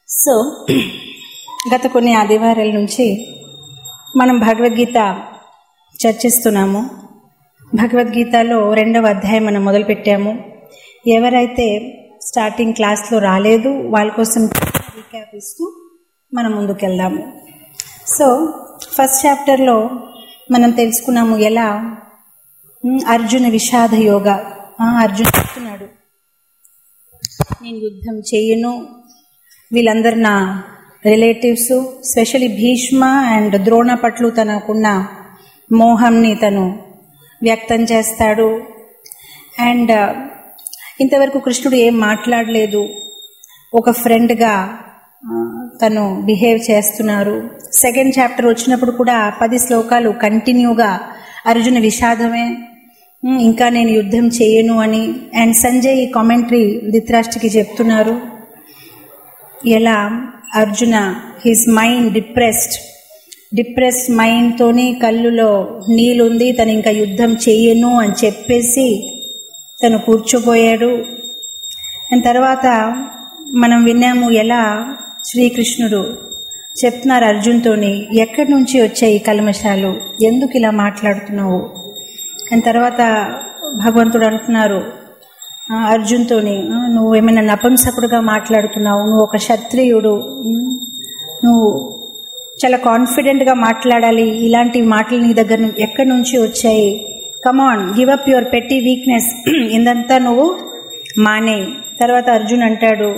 So గత కొన్ని ఆదివారాల నుంచి మనం భగవద్గీత చర్చిస్తున్నాము భగవద్గీతలో రెండవ అధ్యాయం మనం మొదలుపెట్టాము ఎవరైతే స్టార్టింగ్ క్లాస్లో రాలేదు వాళ్ళ కోసం రీక్యాప్ ఇస్తూ మనం ముందుకెళ్దాము సో ఫస్ట్ చాప్టర్లో మనం తెలుసుకున్నాము ఎలా ఉమ్, అర్జున విషాద యోగ ఆ, అర్జున్ చెప్తున్నాడు నేను యుద్ధం చేయను వీళ్ళందరు నా relatives specially Bhishma and Drona పట్ల తనకున్న మోహంని తను వ్యక్తం చేస్తాడు అండ్ ఇంతవరకు కృష్ణుడు ఏం మాట్లాడలేదు ఒక ఫ్రెండ్గా ఆ, తను బిహేవ్ చేస్తున్నారు సెకండ్ చాప్టర్ వచ్చినప్పుడు కూడా పది శ్లోకాలు కంటిన్యూగా అర్జున విషాదమే ఉమ్, ఇంకా నేను యుద్ధం చేయను అని అండ్ సంజయ్ ఈ కామెంటరీ ధృతరాష్ట్రకి చెప్తున్నారు ఎలా Arjuna his mind depressed depressed మైండ్తోని కళ్ళులో నీళ్ళుంది తను ఇంకా యుద్ధం చెయ్యను అని చెప్పేసి తను కూర్చోపోయాడు అండ్ తర్వాత మనం విన్నాము ఎలా శ్రీకృష్ణుడు చెప్తున్నారు అర్జున్తోని ఎక్కడి నుంచి వచ్చాయి ఈ కల్మషాలు ఎందుకు ఇలా మాట్లాడుతున్నావు అండ్ తర్వాత భగవంతుడు అంటున్నారు ఆ, అర్జున్తోని "ఆ, నువ్వు ఏమైనా నపుంసకుడుగా మాట్లాడుతున్నావు నువ్వు ఒక క్షత్రియుడు ఉమ్, నువ్వు చాలా కాన్ఫిడెంట్గా మాట్లాడాలి ఇలాంటి మాటలు నీ దగ్గర ను- ఎక్కడి నుంచి వచ్చాయి కమాన్ గివ్ అప్ యువర్ పెట్టి వీక్నెస్ ఇందంతా నువ్వు మానే తర్వాత అర్జున్ అంటాడు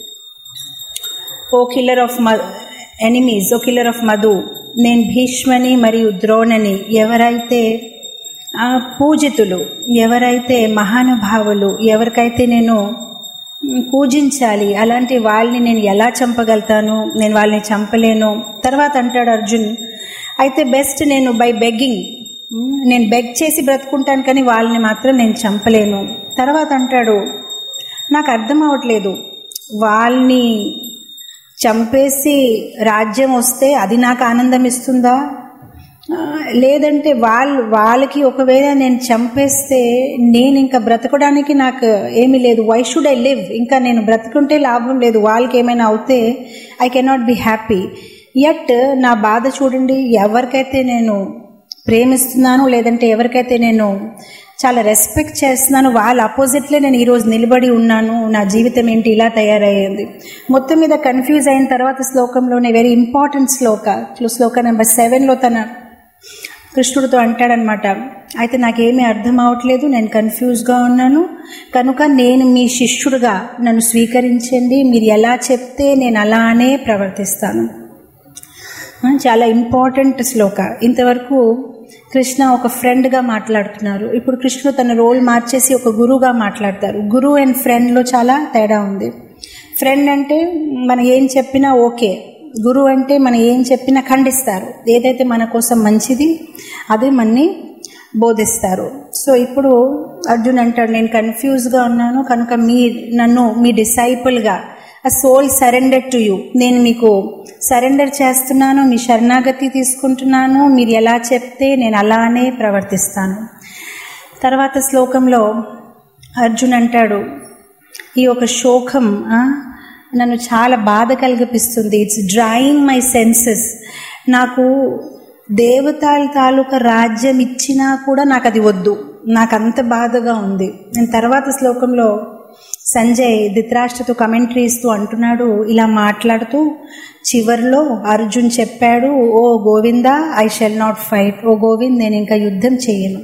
ఓ కిల్లర్ ఆఫ్ మ enemies O killer of Madhu నేను భీష్మని మరియు ద్రోణని ఎవరైతే ఆ, పూజితులు ఎవరైతే మహానుభావులు ఎవరికైతే నేను మ్, పూజించాలి అలాంటి వాళ్ళని నేను ఎలా చంపగలుగుతాను నేను వాళ్ళని చంపలేను తర్వాత అంటాడు అర్జున్ అయితే బెస్ట్ నేను బై బెగ్గింగ్ నేను బెగ్ చేసి బ్రతుకుంటాను కానీ వాళ్ళని మాత్రం నేను చంపలేను తర్వాత అంటాడు నాకు అర్థం అవ్వట్లేదు వాళ్ళని చంపేసి రాజ్యం వస్తే అది నాకు ఆనందం ఇస్తుందా ఆ, లేదంటే వాళ్ళు వాళ్ళకి ఒకవేళ నేను చంపేస్తే నేను ఇంకా బ్రతకడానికి నాకు ఏమీ లేదు వై షుడ్ ఐ లివ్ ఇంకా నేను బ్రతుకుంటే లాభం లేదు వాళ్ళకి ఏమైనా అవుతే I cannot be happy yet నా బాధ చూడండి ఎవరికైతే నేను ప్రేమిస్తున్నాను లేదంటే ఎవరికైతే నేను చాలా రెస్పెక్ట్ చేస్తున్నాను వాళ్ళ అపోజిట్లే నేను ఈరోజు నిలబడి ఉన్నాను నా జీవితం ఏంటి ఇలా తయారయ్యింది మొత్తం మీద కన్ఫ్యూజ్ అయిన తర్వాత శ్లోకంలోనే very important shloka shloka number సెవెన్లో తన కృష్ణుడితో అంటాడనమాట అయితే నాకేమీ అర్థం అవట్లేదు నేను కన్ఫ్యూజ్గా ఉన్నాను కనుక నేను మీ శిష్యుడిగా నన్ను స్వీకరించండి మీరు ఎలా చెప్తే నేను అలానే ప్రవర్తిస్తాను ఆ, చాలా ఇంపార్టెంట్ శ్లోక ఇంతవరకు కృష్ణ ఒక ఫ్రెండ్గా మాట్లాడుతున్నారు ఇప్పుడు కృష్ణుడు తన రోల్ మార్చేసి ఒక గురువుగా మాట్లాడతారు గురువు అండ్ ఫ్రెండ్లో చాలా తేడా ఉంది ఫ్రెండ్ అంటే మనం ఏం చెప్పినా ఓకే గురువు అంటే మనం ఏం చెప్పినా ఖండిస్తారు ఏదైతే మన కోసం మంచిది అదే మనని బోధిస్తారు సో ఇప్పుడు అర్జున్ అంటాడు నేను కన్ఫ్యూజ్గా ఉన్నాను కనుక మీ నన్ను మీ డిసైపుల్గా ఆ సోల్ సరెండర్ టు యూ నేను మీకు సరెండర్ చేస్తున్నాను మీ శరణాగతి తీసుకుంటున్నాను మీరు ఎలా చెప్తే నేను అలానే ప్రవర్తిస్తాను తర్వాత శ్లోకంలో అర్జున్ అంటాడు ఈ ఒక శోకం ఆ, నన్ను చాలా బాధ కలిగిపిస్తుంది ఇట్స్ డ్రాయింగ్ మై సెన్సెస్ నాకు దేవతల తాలూకా రాజ్యం ఇచ్చినా కూడా నాకు అది వద్దు నాకు అంత బాధగా ఉంది నేను తర్వాత శ్లోకంలో సంజయ్ ధృతరాష్ట్రతో కమెంటరీ ఇస్తూ అంటున్నాడు ఇలా మాట్లాడుతూ చివర్లో అర్జున్ చెప్పాడు O Govinda I shall not fight O Govind నేను ఇంకా యుద్ధం చేయను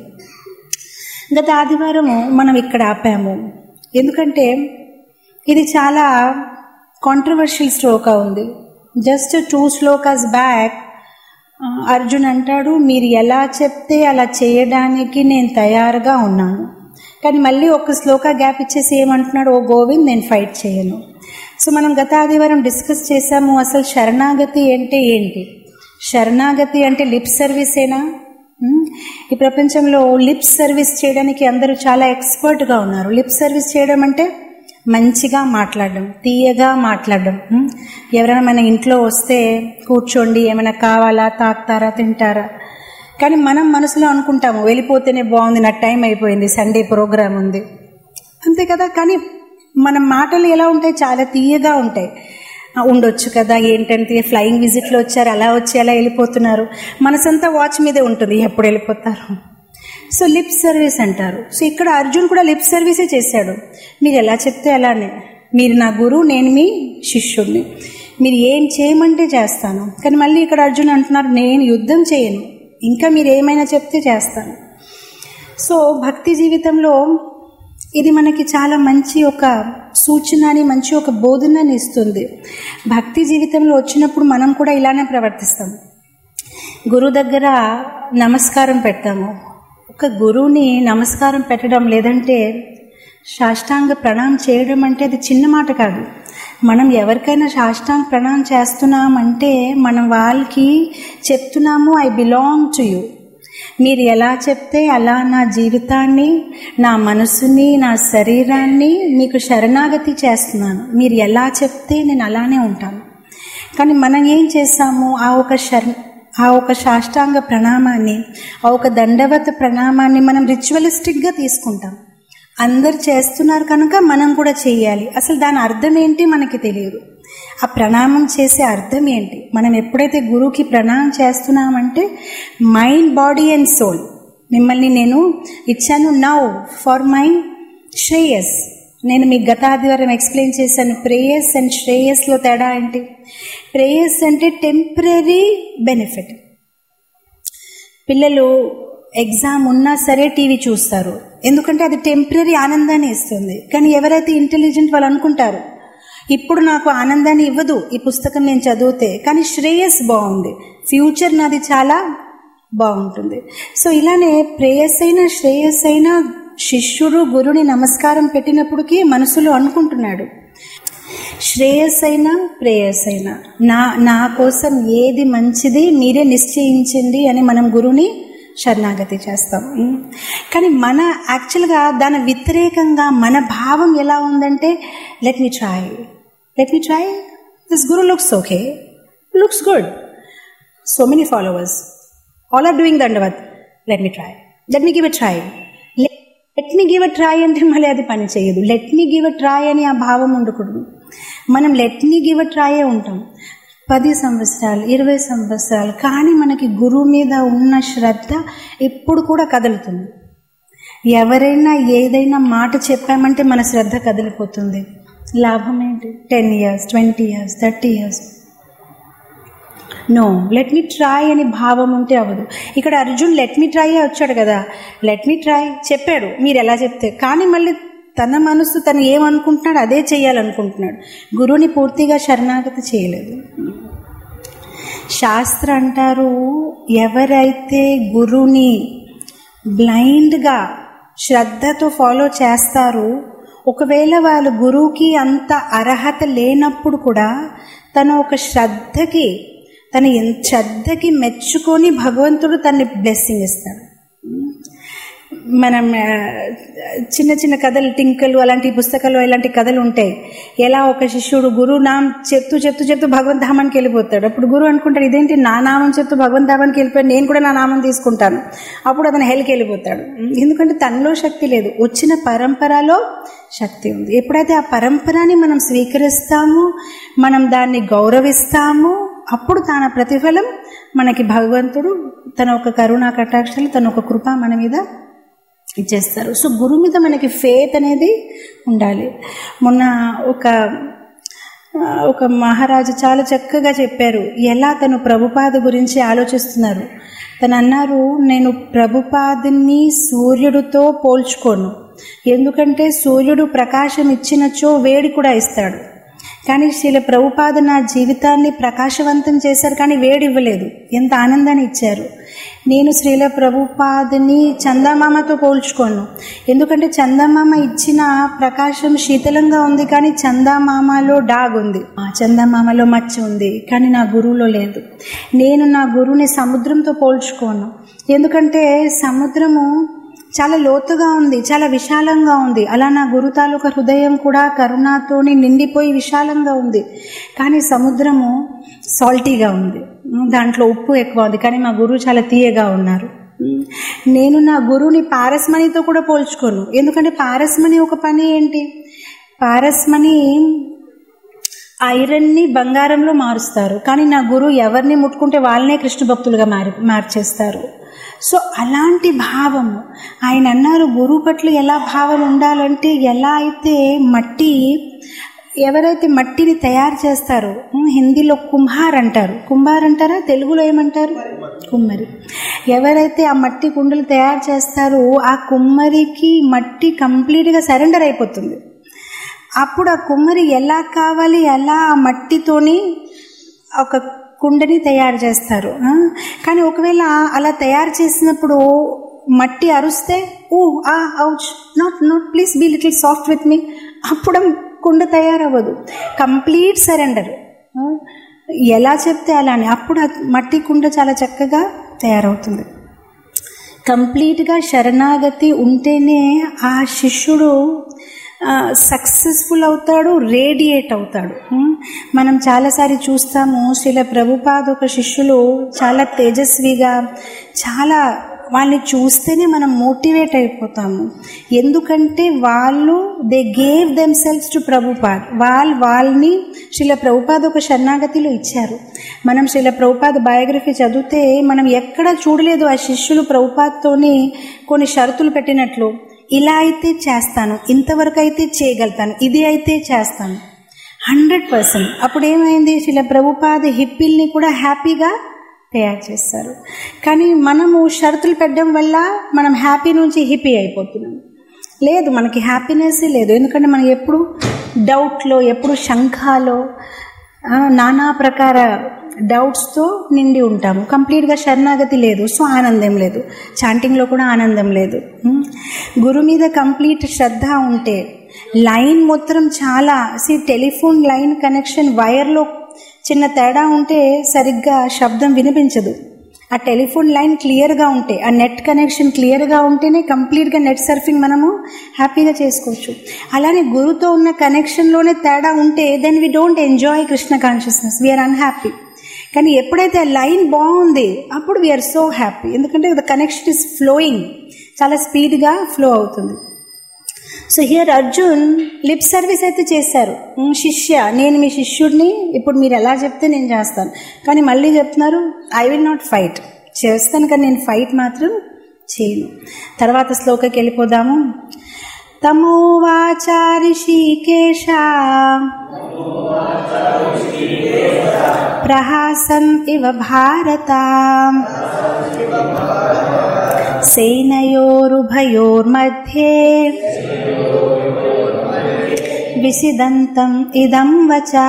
గత ఆదివారము మనం ఇక్కడ ఆపాము ఎందుకంటే ఇది చాలా కాంట్రవర్షియల్ శ్లోక ఉంది just two shlokas back Arjun అంటాడు మీరు ఎలా చెప్తే అలా చేయడానికి నేను తయారుగా ఉన్నాను కానీ మళ్ళీ ఒక శ్లోక గ్యాప్ ఇచ్చేసి ఏమంటున్నాడు ఓ గోవింద్ నేను ఫైట్ చేయను సో మనం గత ఆదివారం డిస్కస్ చేసాము అసలు శరణాగతి అంటే ఏంటి శరణాగతి అంటే లిప్ సర్వీసేనా ఉమ్, ఈ ప్రపంచంలో లిప్ సర్వీస్ చేయడానికి అందరూ చాలా ఎక్స్పర్ట్గా ఉన్నారు లిప్ సర్వీస్ చేయడం అంటే మంచిగా మాట్లాడడం తీయగా మాట్లాడడం ఉమ్, ఎవరైనా మన ఇంట్లో వస్తే కూర్చోండి ఏమైనా కావాలా తాకుతారా తింటారా కానీ మనం మనసులో అనుకుంటాము వెళ్ళిపోతేనే బాగుంది నాకు టైం అయిపోయింది సండే ప్రోగ్రామ్ ఉంది అంతే కదా కానీ మన మాటలు ఎలా ఉంటాయి చాలా తీయగా ఉంటాయి ఆ, ఉండొచ్చు కదా ఏంటంటే ఫ్లయింగ్ విజిట్లో వచ్చారు అలా వచ్చి అలా వెళ్ళిపోతున్నారు మనసంతా వాచ్ మీదే ఉంటుంది ఎప్పుడు వెళ్ళిపోతారు సో లిప్ సర్వీస్ అంటారు సో ఇక్కడ అర్జున్ కూడా లిప్ సర్వీసే చేశాడు మీరు ఎలా చెప్తే అలానే మీరు నా గురువు నేను మీ శిష్యుడిని మీరు ఏం చేయమంటే చేస్తాను కానీ మళ్ళీ ఇక్కడ అర్జున్ అంటున్నారు నేను యుద్ధం చేయను ఇంకా మీరు ఏమైనా చెప్తే చేస్తాను సో భక్తి జీవితంలో ఇది మనకి చాలా మంచి ఒక సూచనని మంచి ఒక బోధనని ఇస్తుంది భక్తి జీవితంలో వచ్చినప్పుడు మనం కూడా ఇలానే ప్రవర్తిస్తాం గురువు దగ్గర నమస్కారం పెడతాము ఒక గురువుని నమస్కారం పెట్టడం లేదంటే సాష్టాంగ ప్రణామం చేయడం అంటే అది చిన్న మాట కాదు మనం ఎవరికైనా సాష్టాంగ ప్రణామం చేస్తున్నామంటే మనం వాళ్ళకి చెప్తున్నాము ఐ బిలాంగ్ టు యూ మీరు ఎలా చెప్తే అలా నా జీవితాన్ని నా మనసుని నా శరీరాన్ని మీకు శరణాగతి చేస్తున్నాను మీరు ఎలా చెప్తే నేను అలానే ఉంటాను కానీ మనం ఏం చేస్తాము ఆ ఒక శర్ ఆ ఒక సాష్టాంగ ప్రణామాన్ని ఆ ఒక దండవత ప్రణామాన్ని మనం రిచువలిస్టిక్గా తీసుకుంటాం అందరు చేస్తున్నారు కనుక మనం కూడా చేయాలి అసలు దాని అర్థం ఏంటి మనకి తెలియదు ఆ ప్రణామం చేసే అర్థం ఏంటి మనం ఎప్పుడైతే గురువుకి ప్రణామం చేస్తున్నామంటే మైండ్ బాడీ అండ్ సోల్ మిమ్మల్ని నేను ఇచ్చాను నౌ ఫర్ మై శ్రేయస్ నేను మీకు గత ఆదివారం ఎక్స్ప్లెయిన్ చేశాను ప్రేయస్ అండ్ శ్రేయస్లో తేడా ఏంటి ప్రేయస్ అంటే టెంపరీ బెనిఫిట్ పిల్లలు ఎగ్జామ్ ఉన్నా సరే టీవీ చూస్తారు ఎందుకంటే అది టెంపరీ ఆనందాన్ని ఇస్తుంది కానీ ఎవరైతే ఇంటెలిజెంట్ వాళ్ళు అనుకుంటారు ఇప్పుడు నాకు ఆనందాన్ని ఇవ్వదు ఈ పుస్తకం నేను చదివితే కానీ శ్రేయస్ బాగుంది ఫ్యూచర్ నాది చాలా బాగుంటుంది సో ఇలానే ప్రేయస్ అయినా శ్రేయస్ అయినా శిష్యుడు గురుని నమస్కారం పెట్టినప్పటికీ మనసులో అనుకుంటున్నాడు శ్రేయస్ అయినా ప్రేయస్ అయినా నా నా కోసం ఏది మంచిది మీరే నిశ్చయించండి అని మనం గురుని శరణాగతి చేస్తాం ఉం. కానీ మన యాక్చువల్గా దాని వ్యతిరేకంగా మన భావం ఎలా ఉందంటే let me try let me try this guru looks okay looks good so many followers all are doing dandavat let me try let me give a try let me give a try అంటే మళ్ళీ అది పని చేయదు let me give a try అని ఆ భావం ఉండకూడదు మనం లెట్ మీ గివ్ ఎ ట్రైయే ఉంటాం పది సంవత్సరాలు ఇరవై సంవత్సరాలు కానీ మనకి గురువు మీద ఉన్న శ్రద్ధ ఎప్పుడు కూడా కదులుతుంది ఎవరైనా ఏదైనా మాట చెప్పామంటే మన శ్రద్ధ కదిలిపోతుంది లాభం ఏంటి ten years twenty years thirty years no let me try అని భావం ఉంటే అవ్వదు ఇక్కడ అర్జున్ లెట్ మీ ట్రై వచ్చాడు కదా లెట్ మీ ట్రై చెప్పాడు మీరు ఎలా చెప్తే కానీ మళ్ళీ తన మనసు తను ఏమనుకుంటున్నాడు అదే చేయాలనుకుంటున్నాడు గురువుని పూర్తిగా శరణాగతి చేయలేదు శాస్త్ర అంటారు ఎవరైతే గురువుని బ్లైండ్గా శ్రద్ధతో ఫాలో చేస్తారో ఒకవేళ వాళ్ళు గురువుకి అంత అర్హత లేనప్పుడు కూడా తన ఒక శ్రద్ధకి తన ఎంత శ్రద్ధకి మెచ్చుకొని భగవంతుడు తన్ని బ్లెస్సింగ్ ఇస్తాడు మనం ఆ, చిన్న చిన్న కథలు టింకలు అలాంటి పుస్తకాలు ఇలాంటి కథలు ఉంటాయి ఎలా ఒక శిష్యుడు గురు నామం చెప్తూ చెప్తూ చెప్తూ భగవంత్ ధామానికి వెళ్ళిపోతాడు అప్పుడు గురువు అనుకుంటాడు ఇదేంటి నా నామం చెప్తూ భగవంత్ ధామానికి వెళ్ళిపోయాడు నేను కూడా నా నామం తీసుకుంటాను అప్పుడు అతను హెల్కి వెళ్ళిపోతాడు ఎందుకంటే తనలో శక్తి లేదు వచ్చిన పరంపరలో శక్తి ఉంది ఎప్పుడైతే ఆ పరంపరని మనం స్వీకరిస్తామో మనం దాన్ని గౌరవిస్తామో అప్పుడు తన ప్రతిఫలం మనకి భగవంతుడు తన ఒక కరుణా కటాక్షాలు తన ఒక కృప మన మీద ఇచ్చేస్తారు సో గురువు మీద మనకి ఫేత్ అనేది ఉండాలి మొన్న ఒక ఆ, ఒక మహారాజు చాలా చక్కగా చెప్పారు ఎలా తను ప్రభుపాద గురించి ఆలోచిస్తున్నారు తను అన్నారు నేను ప్రభుపాదుని సూర్యుడితో పోల్చుకోను ఎందుకంటే సూర్యుడు ప్రకాశం ఇచ్చినచో వేడి కూడా ఇస్తాడు కానీ శ్రీల ప్రభుపాద నా జీవితాన్ని ప్రకాశవంతం చేశారు కానీ వేడి ఇవ్వలేదు ఎంత ఆనందాన్ని ఇచ్చారు నేను శ్రీల ప్రభుపాదని చందమామతో పోల్చుకోను ఎందుకంటే చందమామ ఇచ్చిన ప్రకాశం శీతలంగా ఉంది కానీ చందమామలో డాగ్ ఉంది ఆ చందమామలో మచ్చ ఉంది కానీ నా గురువులో లేదు నేను నా గురువుని సముద్రంతో పోల్చుకోను ఎందుకంటే సముద్రము చాలా లోతుగా ఉంది చాలా విశాలంగా ఉంది అలా నా గురు తాలూకా హృదయం కూడా కరుణతోని నిండిపోయి విశాలంగా ఉంది కానీ సముద్రము సాల్టీగా ఉంది దాంట్లో ఉప్పు ఎక్కువ ఉంది కానీ మా గురువు చాలా తీయగా ఉన్నారు నేను నా గురువుని పారస్మణితో కూడా పోల్చుకోను ఎందుకంటే పారస్మణి ఒక పని ఏంటి పారస్మణి ఐరన్ని బంగారంలో మారుస్తారు కానీ నా గురువు ఎవరిని ముట్టుకుంటే వాళ్ళనే కృష్ణ భక్తులుగా మారి మార్చేస్తారు సో అలాంటి భావము ఆయన అన్నారు గురువు పట్ల ఎలా భావం ఉండాలంటే ఎలా అయితే మట్టి ఎవరైతే మట్టిని తయారు చేస్తారో ఉమ్, హిందీలో కుంభార్ అంటారు కుంభార్ అంటారా తెలుగులో ఏమంటారు కుమ్మరి ఎవరైతే ఆ మట్టి కుండలు తయారు చేస్తారో ఆ కుమ్మరికి మట్టి కంప్లీట్గా సరెండర్ అయిపోతుంది అప్పుడు ఆ కుమ్మరి ఎలా కావాలి ఎలా ఆ మట్టితోని ఒక కుండని తయారు చేస్తారు ఆ? కానీ ఒకవేళ అలా తయారు చేసినప్పుడు మట్టి అరుస్తే oh ah ouch not not please be little soft with me అప్పుడు ఆ కుండ తయారవ్వదు కంప్లీట్ సరెండర్ ఎలా చెప్తే అలానే అప్పుడు ఆ మట్టి కుండ చాలా చక్కగా తయారవుతుంది కంప్లీట్గా శరణాగతి ఉంటేనే ఆ శిష్యుడు సక్సెస్ఫుల్ అవుతాడు రేడియేట్ అవుతాడు ఉమ్, మనం చాలాసారి చూస్తాము శ్రీల ప్రభుపాద ఒక శిష్యులు చాలా తేజస్విగా చాలా వాళ్ళని చూస్తేనే మనం మోటివేట్ అయిపోతాము ఎందుకంటే వాళ్ళు they gave themselves to Prabhupad వాళ్ళు వాళ్ళని శ్రీల ప్రభుపాద్ ఒక శరణాగతిలో ఇచ్చారు మనం శ్రీల ప్రభుపాద్ బయోగ్రఫీ చదివితే మనం ఎక్కడ చూడలేదు ఆ శిష్యులు ప్రభుపాద్తోని కొన్ని షరతులు పెట్టినట్లు ఇలా అయితే చేస్తాను ఇంతవరకు అయితే చేయగలుగుతాను ఇది అయితే చేస్తాను హండ్రెడ్ పర్సెంట్ అప్పుడు ఏమైంది శిల ప్రభుపాద హిప్పిల్ని కూడా హ్యాపీగా తయారు చేస్తారు కానీ మనము షరతులు పెట్టడం వల్ల మనం హ్యాపీ నుంచి హిప్పీ అయిపోతున్నాం లేదు మనకి హ్యాపీనెస్ లేదు ఎందుకంటే మనం ఎప్పుడు డౌట్లో ఎప్పుడు శంఖాలో ఆ, నానా ప్రకార డౌట్స్తో నిండి ఉంటాము కంప్లీట్గా శరణాగతి లేదు సో ఆనందం లేదు చాంటింగ్లో కూడా ఆనందం లేదు ఉమ్. గురు మీద కంప్లీట్ శ్రద్ధ ఉంటే లైన్ మొత్తం చాలా సి టెలిఫోన్ లైన్ కనెక్షన్ వైర్లో చిన్న తేడా ఉంటే సరిగ్గా శబ్దం వినిపించదు ఆ టెలిఫోన్ లైన్ క్లియర్గా ఉంటే ఆ నెట్ కనెక్షన్ క్లియర్గా ఉంటేనే కంప్లీట్గా నెట్ సర్ఫింగ్ మనము హ్యాపీగా చేసుకోవచ్చు అలానే గురుతో ఉన్న కనెక్షన్లోనే తేడా ఉంటే then we don't enjoy Krishna consciousness we are unhappy కానీ ఎప్పుడైతే ఆ లైన్ బాగుంది అప్పుడు వీఆర్ సో హ్యాపీ ఎందుకంటే ద కనెక్షన్ ఇస్ ఫ్లోయింగ్ చాలా స్పీడ్గా ఫ్లో అవుతుంది so here Arjun lip service అయితే చేశారు "ఉమ్, శిష్య నేను మీ శిష్యుడిని ఇప్పుడు మీరు ఎలా చెప్తే నేను చేస్తాను కానీ మళ్ళీ చెప్తున్నారు ఐ విల్ నాట్ ఫైట్ చేస్తాను కానీ నేను ఫైట్ మాత్రం చేయను తర్వాత శ్లోకకి వెళ్ళిపోదాము తమోవాచారిషికేశ ప్రహాసం ఇవ భారత సేనయోరుభయోర్मध्ये విసిదంతం ఇదం వచా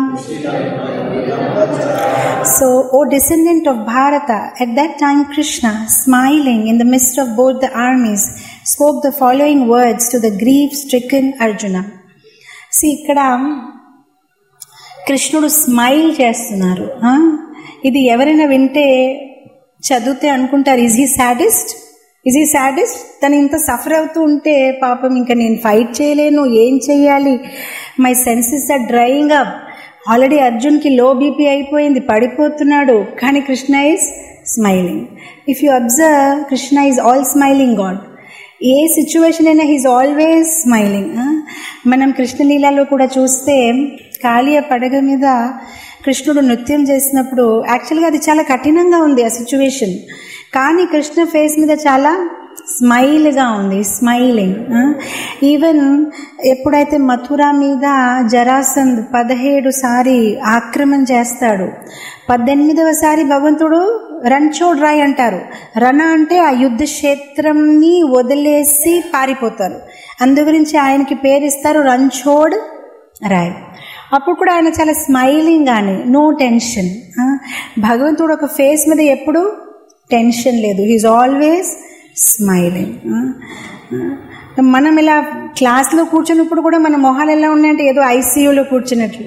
So, O descendant of Bharata, at that time Krishna, smiling in the midst of both the armies, spoke the following words to the grief-stricken Arjuna. See, ఇక్కడ కృష్ణుడు స్మైల్ చేస్తున్నారు ఆ? ఇది ఎవరైనా వింటే చదివితే అనుకుంటారు is he saddest is he saddest తను ఇంత సఫర్ అవుతూ ఉంటే పాపం ఇంకా నేను ఫైట్ చేయలేను ఏం చెయ్యాలి my senses are drying up already అర్జున్కి లో బీపీ అయిపోయింది పడిపోతున్నాడు కానీ Krishna is smiling if you observe Krishna is all smiling god ఏ సిచ్యువేషన్ అయినా హీజ్ ఆల్వేస్ స్మైలింగ్ మనం కృష్ణలీలలో కూడా చూస్తే కాళీయ పడగ మీద కృష్ణుడు నృత్యం చేసినప్పుడు యాక్చువల్గా అది చాలా కఠినంగా ఉంది ఆ సిచ్యువేషన్ కానీ కృష్ణ ఫేస్ మీద చాలా స్మైల్గా ఉంది స్మైలింగ్ ఈవెన్ ఎప్పుడైతే మథుర మీద జరాసంద్ పదిహేడు సారి ఆక్రమణ చేస్తాడు పద్దెనిమిదవసారి భగవంతుడు రణ్చోడ్ రాయ్ అంటారు రణ అంటే ఆ యుద్ధ క్షేత్రంని వదిలేసి పారిపోతారు అందు గురించి ఆయనకి పేరు ఇస్తారు రణ్చోడ్ రాయ్ అప్పుడు కూడా ఆయన చాలా స్మైలింగ్ కానీ నో టెన్షన్ భగవంతుడు ఒక ఫేస్ మీద ఎప్పుడు టెన్షన్ లేదు హీఈస్ ఆల్వేస్ స్మైలింగ్ మనం ఇలా క్లాస్లో కూర్చున్నప్పుడు కూడా మన మొహాలు ఎలా ఉన్నాయంటే ఏదో ఐసీయూలో కూర్చున్నట్లు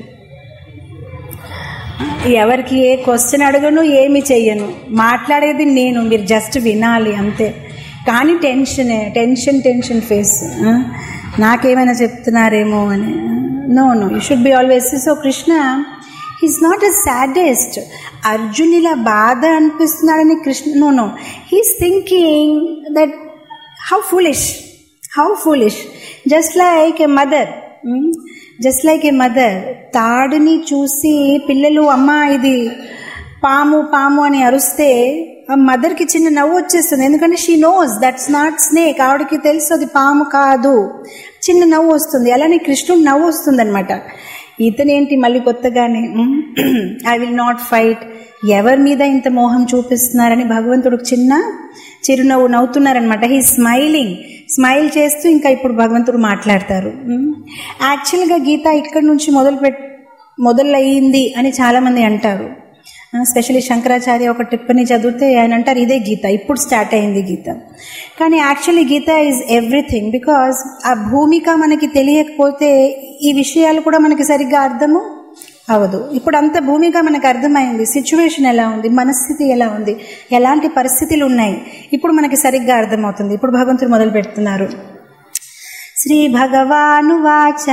ఎవరికి ఏ క్వశ్చన్ అడగను ఏమి చెయ్యను మాట్లాడేది నేను మీరు జస్ట్ వినాలి అంతే కానీ టెన్షనే టెన్షన్ టెన్షన్ ఫేస్ నాకేమైనా చెప్తున్నారేమో అని no no you should be always so Krishna he's not a saddest Arjun ఇలా బాధ అనిపిస్తున్నాడని Krishna no no he's thinking that how foolish how foolish just like a mother just like a mother తాడుని చూసి పిల్లలు అమ్మ ఇది పాము పాము అని అరుస్తే ఆ మదర్కి చిన్న నవ్వు వచ్చేస్తుంది ఎందుకంటే she knows that's not snake ఆవిడకి తెలుసు అది పాము కాదు చిన్న నవ్వు వస్తుంది అలానే కృష్ణుడు నవ్వు వస్తుంది అనమాట ఇతనేంటి మళ్ళీ కొత్తగానే ఐ విల్ నాట్ ఫైట్ ఎవరి మీద ఇంత మోహం చూపిస్తున్నారని భగవంతుడు చిన్న చిరునవ్వు నవ్వుతున్నారనమాట హీ స్మైలింగ్ స్మైల్ చేస్తూ ఇంకా ఇప్పుడు భగవంతుడు మాట్లాడతారు యాక్చువల్గా గీత ఇక్కడి నుంచి మొదలు పెట్ మొదలయ్యింది అని చాలామంది అంటారు స్పెషల్లీ శంకరాచార్య ఒక టిప్పని చదివితే ఆయన అంటారు ఇదే గీత ఇప్పుడు స్టార్ట్ అయింది గీత కానీ actually Gita is everything because ఆ భూమిక మనకి తెలియకపోతే ఈ విషయాలు కూడా మనకి సరిగ్గా అర్థము అవదు ఇప్పుడు అంత భూమిగా మనకు అర్థమైంది సిచ్యువేషన్ ఎలా ఉంది మనస్థితి ఎలా ఉంది ఎలాంటి పరిస్థితులు ఉన్నాయి ఇప్పుడు మనకి సరిగ్గా అర్థమవుతుంది ఇప్పుడు భగవంతుడు మొదలు పెడుతున్నారు శ్రీ భగవాను వాచ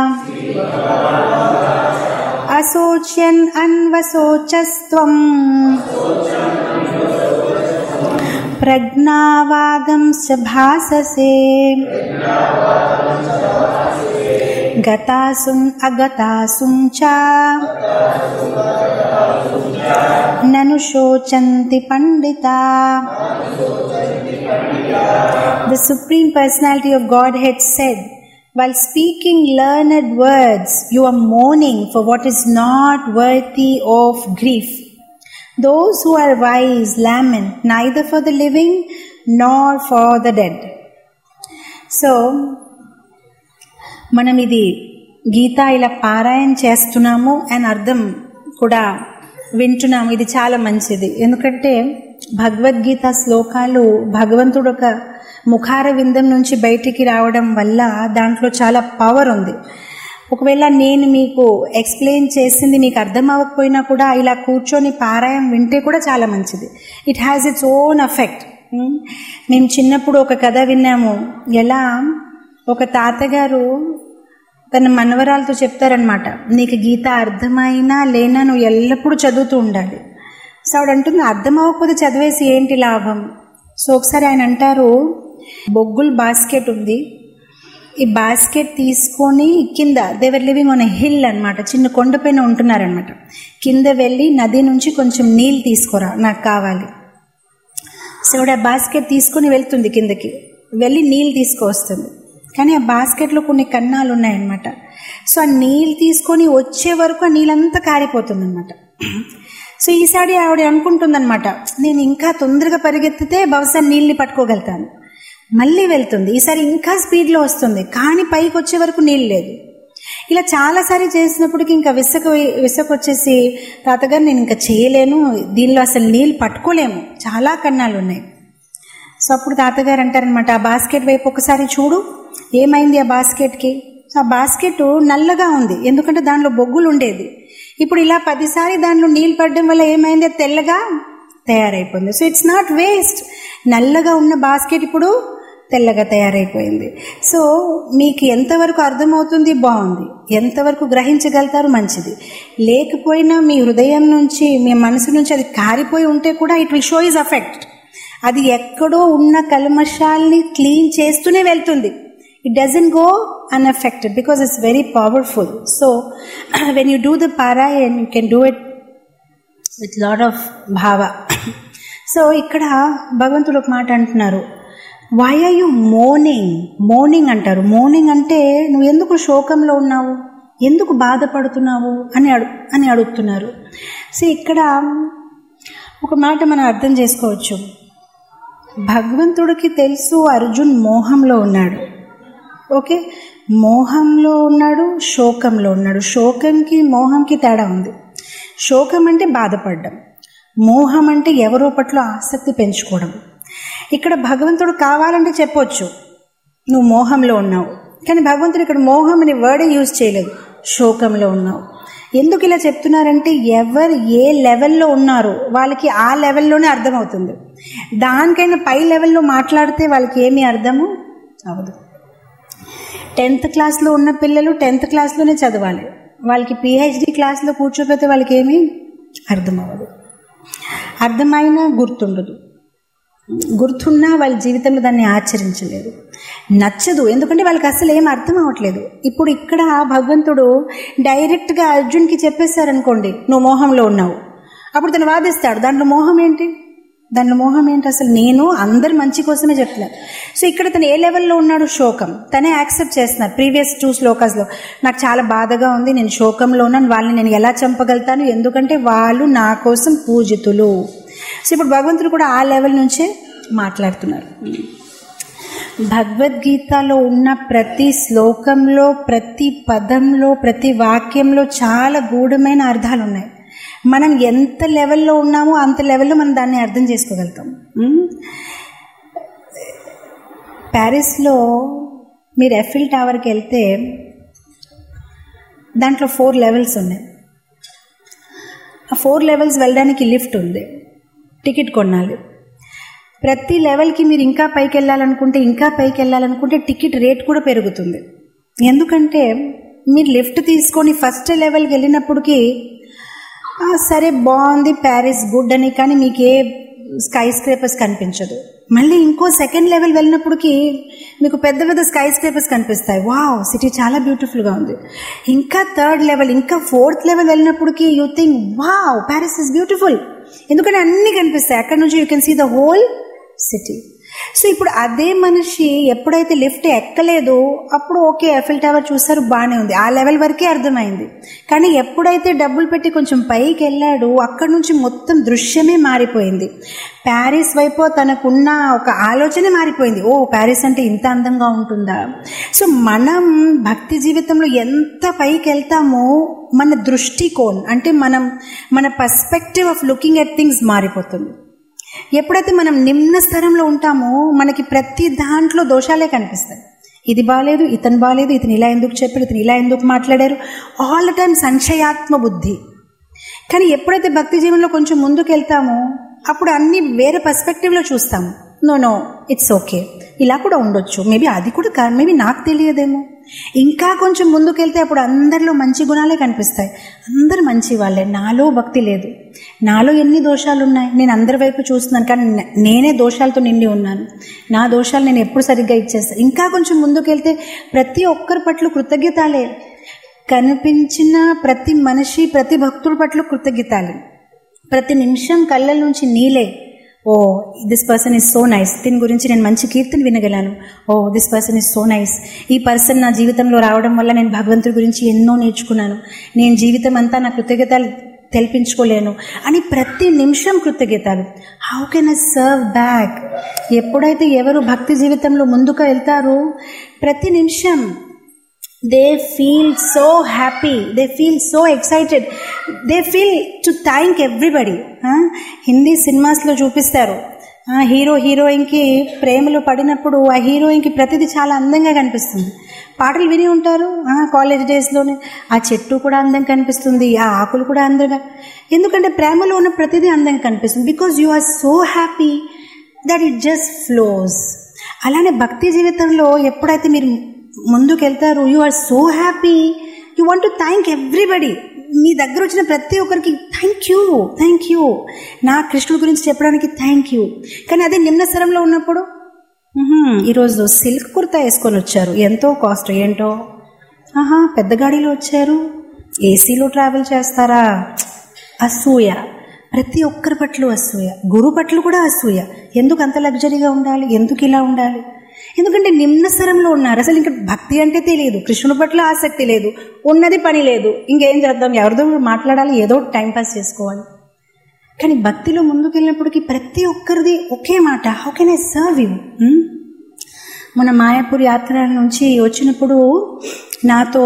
అశోచ్యన్ అన్వశోచస్త్వం ప్రజ్ఞావాగం భాససే గతాసుం అగతాసుం చ నను శోచంతి పండిత The Supreme Personality of Godhead said, While speaking learned words, you are mourning for what is not worthy of grief. Those who are wise lament neither for the living nor for the dead. So, మనం ఇది గీత ఇలా పారాయణ చేస్తున్నాము అని అర్థం కూడా వింటున్నాము ఇది చాలా మంచిది ఎందుకంటే భగవద్గీత శ్లోకాలు భగవంతుడు ఒక ముఖార విందం నుంచి బయటికి రావడం వల్ల దాంట్లో చాలా పవర్ ఉంది ఒకవేళ నేను మీకు ఎక్స్ప్లెయిన్ చేసింది మీకు అర్థం అవ్వకపోయినా కూడా ఇలా కూర్చొని పారాయణం వింటే కూడా చాలా మంచిది it has its own effect మేము చిన్నప్పుడు ఒక కథ విన్నాము ఎలా ఒక తాతగారు తన మనవరాలతో చెప్తారనమాట నీకు గీత అర్థమైనా లేనా నువ్వు ఎల్లప్పుడూ చదువుతూ ఉండాలి సో ఆవిడ అంటుంది అర్థం అవ్వకపోతే చదివేసి ఏంటి లాభం సో ఒకసారి ఆయన అంటారు బొగ్గుల్ బాస్కెట్ ఉంది ఈ బాస్కెట్ తీసుకొని కింద they were living on a hill అనమాట చిన్న కొండపైన ఉంటున్నారనమాట కింద వెళ్ళి నది నుంచి కొంచెం నీళ్ళు తీసుకురా నాకు కావాలి సో ఆవిడ ఆ బాస్కెట్ తీసుకొని వెళ్తుంది కిందకి వెళ్ళి నీళ్ళు తీసుకువస్తుంది కానీ ఆ బాస్కెట్లో కొన్ని కన్నాలు ఉన్నాయన్నమాట సో ఆ నీళ్ళు తీసుకొని వచ్చే వరకు ఆ నీళ్ళంతా కారిపోతుంది అనమాట సో ఈసారి ఆవిడ అనుకుంటుందన్నమాట నేను ఇంకా తొందరగా పరిగెత్తితే బహుశా నీళ్ళని పట్టుకోగలుగుతాను మళ్ళీ వెళ్తుంది ఈసారి ఇంకా స్పీడ్లో వస్తుంది కానీ పైకి వచ్చే వరకు నీళ్ళు లేదు ఇలా చాలాసారి చేసినప్పటికి ఇంకా విసక విసక వచ్చేసి తాతగారు నేను ఇంకా చేయలేను దీనిలో అసలు నీళ్ళు పట్టుకోలేము చాలా కన్నాలు ఉన్నాయి సో అప్పుడు తాతగారు అంటారనమాట ఆ బాస్కెట్ వైపు ఒకసారి చూడు ఏమైంది ఆ బాస్కెట్కి సో ఆ బాస్కెట్ నల్లగా ఉంది ఎందుకంటే దానిలో బొగ్గులు ఉండేది ఇప్పుడు ఇలా పదిసారి దానిలో నీళ్ళు పడడం వల్ల ఏమైంది అది తెల్లగా తయారైపోయింది సో ఇట్స్ నాట్ వేస్ట్ నల్లగా ఉన్న బాస్కెట్ ఇప్పుడు తెల్లగా తయారైపోయింది సో మీకు ఎంతవరకు అర్థమవుతుంది బాగుంది ఎంతవరకు గ్రహించగలుగుతారు మంచిది లేకపోయినా మీ హృదయం నుంచి మీ మనసు నుంచి అది కారిపోయి ఉంటే కూడా it will show is affect అది ఎక్కడో ఉన్న కల్మషాల్ని క్లీన్ చేస్తూనే వెళ్తుంది it doesn't go unaffected because it's very powerful so when you do the parayan you can do it with lot of bhava సో ఇక్కడ భగవంతుడు ఒక మాట అంటున్నారు why are you mourning mourning అంటారు మోర్నింగ్ అంటే నువ్వు ఎందుకు శోకంలో ఉన్నావు ఎందుకు బాధపడుతున్నావు అని అడు అని అడుగుతున్నారు సో ఇక్కడ ఒక మాట మనం అర్థం చేసుకోవచ్చు భగవంతుడికి తెలుసు అర్జున్ మోహంలో ఉన్నాడు ఓకే మోహంలో ఉన్నాడు శోకంలో ఉన్నాడు శోకంకి మోహంకి తేడా ఉంది శోకం అంటే బాధపడడం మోహం అంటే ఎవరో పట్ల ఆసక్తి పెంచుకోవడం ఇక్కడ భగవంతుడు కావాలంటే చెప్పొచ్చు నువ్వు మోహంలో ఉన్నావు కానీ భగవంతుడు ఇక్కడ మోహం అనే వర్డే యూజ్ చేయలేదు శోకంలో ఉన్నావు ఎందుకు ఇలా చెప్తున్నారంటే ఎవరు ఏ లెవెల్లో ఉన్నారో వాళ్ళకి ఆ లెవెల్లోనే అర్థమవుతుంది దానికైనా పై లెవెల్లో మాట్లాడితే వాళ్ళకి ఏమీ అర్థము అవదు టెన్త్ క్లాస్లో ఉన్న పిల్లలు టెన్త్ క్లాస్లోనే చదవాలి వాళ్ళకి పిహెచ్డి క్లాస్లో కూర్చోపోతే వాళ్ళకి ఏమీ అర్థం అవ్వదు అర్థమైనా గుర్తుండదు గుర్తున్నా వాళ్ళ జీవితంలో దాన్ని ఆచరించలేదు నచ్చదు ఎందుకంటే వాళ్ళకి అసలు ఏం అర్థం అవ్వట్లేదు ఇప్పుడు ఇక్కడ భగవంతుడు డైరెక్ట్గా అర్జున్కి చెప్పేశారనుకోండి నువ్వు మోహంలో ఉన్నావు అప్పుడు తను వాదిస్తాడు దాంట్లో మోహం ఏంటి దాంట్లో మోహం ఏంటి అసలు నేను అందరి మంచి కోసమే చెప్తున్నాను సో ఇక్కడ తను ఏ లెవెల్లో ఉన్నాడు శోకం తనే యాక్సెప్ట్ చేస్తున్నారు ప్రీవియస్ టూ శ్లోకాస్లో నాకు చాలా బాధగా ఉంది నేను శోకంలో ఉన్నాను వాళ్ళని నేను ఎలా చంపగలుగుతాను ఎందుకంటే వాళ్ళు నా కోసం పూజితులు సో ఇప్పుడు భగవంతుడు కూడా ఆ లెవెల్ నుంచే మాట్లాడుతున్నారు భగవద్గీతలో ఉన్న ప్రతి శ్లోకంలో ప్రతి పదంలో ప్రతి వాక్యంలో చాలా గూఢమైన అర్థాలు ఉన్నాయి మనం ఎంత లెవెల్లో ఉన్నామో అంత లెవెల్లో మనం దాన్ని అర్థం చేసుకోగలుగుతాం ఉమ్. ప్యారిస్లో మీరు ఎఫిల్ టవర్కి వెళ్తే దాంట్లో ఫోర్ లెవెల్స్ ఉన్నాయి ఆ ఫోర్ లెవెల్స్ వెళ్ళడానికి లిఫ్ట్ ఉంది టికెట్ కొనాలి ప్రతి లెవెల్కి మీరు ఇంకా పైకి వెళ్ళాలనుకుంటే ఇంకా పైకి వెళ్ళాలనుకుంటే టికెట్ రేట్ కూడా పెరుగుతుంది ఎందుకంటే మీరు లిఫ్ట్ తీసుకొని ఫస్ట్ లెవెల్కి వెళ్ళినప్పటికీ "ఆ, సరే బాగుంది ప్యారిస్ గుడ్ అని కానీ మీకు ఏ స్కై స్క్రేపర్స్ కనిపించదు మళ్ళీ ఇంకో సెకండ్ లెవెల్ వెళ్ళినప్పటికీ మీకు పెద్ద పెద్ద స్కై స్క్రేపర్స్ కనిపిస్తాయి వావ్ సిటీ చాలా బ్యూటిఫుల్గా ఉంది ఇంకా థర్డ్ లెవెల్ ఇంకా ఫోర్త్ లెవెల్ వెళ్ళినప్పటికీ you think wow Paris is beautiful ఎందుకంటే అన్నీ కనిపిస్తాయి అక్కడ నుంచి you can see the whole city so ఇప్పుడు అదే మనిషి ఎప్పుడైతే లిఫ్ట్ ఎక్కలేదు అప్పుడు ఓకే ఎఫిల్ టవర్ చూసారు బాగానే ఉంది ఆ లెవెల్ వరకే అర్థమైంది కానీ ఎప్పుడైతే డబ్బులు పెట్టి కొంచెం పైకి వెళ్ళాడు అక్కడి నుంచి మొత్తం దృశ్యమే మారిపోయింది ప్యారిస్ వైపు తనకున్న ఒక ఆలోచనే మారిపోయింది ఓ ప్యారిస్ అంటే ఇంత అందంగా ఉంటుందా సో మనం భక్తి జీవితంలో ఎంత పైకి వెళ్తామో మన దృష్టికోణ్ అంటే మనం మన perspective of looking at things మారిపోతుంది ఎప్పుడైతే మనం నిమ్న స్థరంలో ఉంటామో మనకి ప్రతి దాంట్లో దోషాలే కనిపిస్తాయి ఇది బాగాలేదు ఇతను బాగాలేదు ఇతను ఇలా ఎందుకు చెప్పాడు ఇతను ఇలా ఎందుకు మాట్లాడారు ఆల్ ద టైమ్ సంశయాత్మ బుద్ధి కానీ ఎప్పుడైతే భక్తి జీవనంలో కొంచెం ముందుకు వెళ్తామో అప్పుడు అన్ని వేరే పర్స్పెక్టివ్లో చూస్తాము నో నో ఇట్స్ ఓకే ఇలా కూడా ఉండొచ్చు మేబీ అది కూడా మేబీ నాకు తెలియదేమో ఇంకా కొంచెం ముందుకెళ్తే అప్పుడు అందరిలో మంచి గుణాలే కనిపిస్తాయి అందరు మంచి వాళ్ళే నాలో భక్తి లేదు నాలో ఎన్ని దోషాలు ఉన్నాయి నేను అందరి వైపు చూస్తున్నాను కానీ నే- నేనే దోషాలతో నిండి ఉన్నాను నా దోషాలు నేను ఎప్పుడు సరిగ్గా ఇచ్చేస్తాను ఇంకా కొంచెం ముందుకెళ్తే ప్రతి ఒక్కరి పట్ల కృతజ్ఞతాలే కనిపించిన ప్రతి మనిషి ప్రతి భక్తుడి పట్ల కృతజ్ఞతాలే ప్రతి నిమిషం కళ్ళ నుంచి నీలే oh this person is so nice దీని గురించి నేను మంచి కీర్తన వినగలను oh this person is so nice ఈ పర్సన్ నా జీవితంలో రావడం వల్ల నేను భగవంతుడి గురించి ఎన్నో నేర్చుకున్నాను నేను జీవితం అంతా నా కృతజ్ఞతలు తెలిపించుకోలేను అని ప్రతి నిమిషం కృతజ్ఞతలు how can I serve back ఎప్పుడైతే ఎవరు భక్తి జీవితంలో ముందుకు వెళ్తారో ప్రతి నిమిషం they feel so happy they feel so excited they feel to thank everybody Hindi సినిమాస్లో చూపిస్తారు ఆ, హీరో హీరోయిన్కి ప్రేమలో పడినప్పుడు ఆ హీరోయిన్కి ప్రతిదీ చాలా అందంగా కనిపిస్తుంది పాటలు విని ఉంటారు ఆ, కాలేజ్ డేస్లోనే ఆ చెట్టు కూడా అందంగా కనిపిస్తుంది ఆ ఆకులు కూడా అందంగా ఎందుకంటే ప్రేమలో ఉన్న ప్రతిదీ అందంగా కనిపిస్తుంది because you are so happy that it just flows అలానే భక్తి జీవితంలో ఎప్పుడైతే మీరు ముందుకు వెళ్తారు you are so happy you want to thank everybody మీ దగ్గర వచ్చిన ప్రతి ఒక్కరికి థ్యాంక్ యూ థ్యాంక్ యూ నా కృష్ణుడి గురించి చెప్పడానికి థ్యాంక్ యూ కానీ అదే నిమ్న స్వరంలో ఉన్నప్పుడు "మ్మ్హ్మ్, ఈరోజు సిల్క్ కుర్తా వేసుకొని వచ్చారు ఎంతో కాస్ట్ ఏంటో ఆహా పెద్ద గాడిలో వచ్చారు ఏసీలో ట్రావెల్ చేస్తారా అసూయ ప్రతి ఒక్కరి పట్ల అసూయ గురు పట్ల కూడా అసూయ ఎందుకు అంత లగ్జరీగా ఉండాలి ఎందుకు ఇలా ఉండాలి ఎందుకంటే నిమ్న స్వరంలో ఉన్నారు అసలు ఇంకా భక్తి అంటే తెలియదు కృష్ణుడి పట్ల ఆసక్తి లేదు ఉన్నది పని లేదు ఇంకేం చేద్దాం ఎవరితో మాట్లాడాలి ఏదో టైం పాస్ చేసుకోవాలి కానీ భక్తిలో ముందుకు వెళ్ళినప్పటికీ ప్రతి ఒక్కరిది ఒకే మాట how can I serve you మన మాయాపూర్ యాత్ర నుంచి వచ్చినప్పుడు నాతో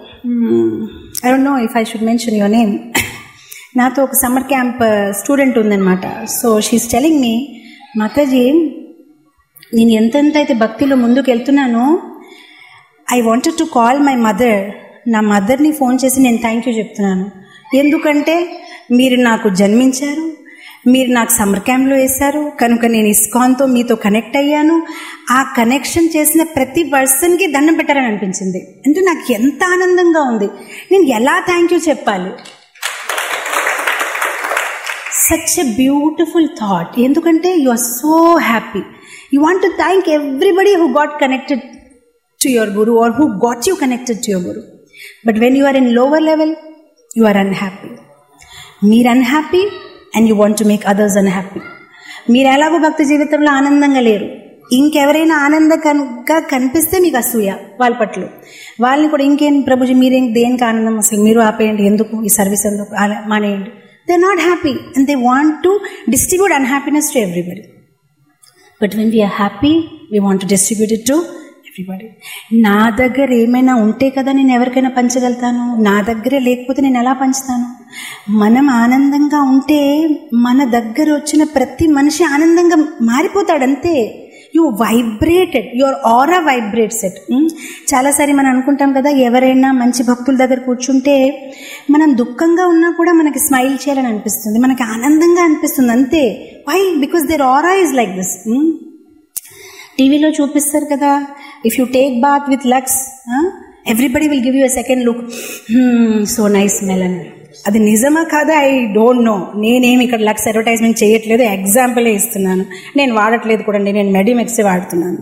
I don't know if I should mention your name నాతో ఒక సమ్మర్ క్యాంప్ స్టూడెంట్ ఉందన్నమాట so she's telling me Mataji నేను ఎంతెంత అయితే భక్తిలో ముందుకు వెళ్తున్నానో I wanted to call my mother నా మదర్ని ఫోన్ చేసి నేను థ్యాంక్ యూ చెప్తున్నాను ఎందుకంటే మీరు నాకు జన్మించారు మీరు నాకు సమ్మర్ క్యాంప్లో వేశారు కనుక నేను ఇస్కాన్తో మీతో కనెక్ట్ అయ్యాను ఆ కనెక్షన్ చేసిన ప్రతి పర్సన్కి దండం పెట్టారని అనిపించింది అంటే నాకు ఎంత ఆనందంగా ఉంది నేను ఎలా థ్యాంక్ యూ చెప్పాలి సచ్ ఎ బ్యూటిఫుల్ థాట్ ఎందుకంటే you are so happy you want to thank everybody who got connected to your guru or who got you connected to your guru but when you are in lower level you are unhappy మీరు unhappy and you want to make others unhappy మీరు ఎలాగో భక్తి జీవితంలో ఆనందంగా లేరు ఇంకెవరైనా ఆనందంగా కనిపిస్తే మీకు అసూయ వాళ్ళ పట్ల వాళ్ళని కూడా ఇంకేం ప్రభుజీ మీరేం దేనికి ఆనందం అసలు మీరు ఆపేయండి ఎందుకు ఈ సర్వీస్ ఎందుకు అలా మానేయండి they not happy and they want to distribute unhappiness to everybody but when we are happy we want to distribute it to everybody నా దగ్గర ఏమైనా ఉంటే కదా నేను ఎవరికైనా పంచగలుగుతాను నా దగ్గరే లేకపోతే నేను ఎలా పంచుతాను మనం ఆనందంగా ఉంటే మన దగ్గర వచ్చిన ప్రతి మనిషి ఆనందంగా మారిపోతాడు అంతే you vibrated your aura vibrates it చాలాసారి మనం అనుకుంటాం కదా ఎవరైనా మంచి భక్తుల దగ్గర కూర్చుంటే మనం దుఃఖంగా ఉన్నా కూడా మనకి స్మైల్ చేయాలని అనిపిస్తుంది మనకి ఆనందంగా అనిపిస్తుంది అంతే why because their aura is like this టీవీలో చూపిస్తారు కదా if you take bath with Lux everybody will give you a second look so nice smell అని అది నిజమా కాదా ఐ డోంట్ నో నేనేమి ఇక్కడ లక్స్ అడ్వర్టైజ్మెంట్ చేయట్లేదు ఎగ్జాంపులే ఇస్తున్నాను నేను వాడట్లేదు కూడా నేను మెడిమెక్సే వాడుతున్నాను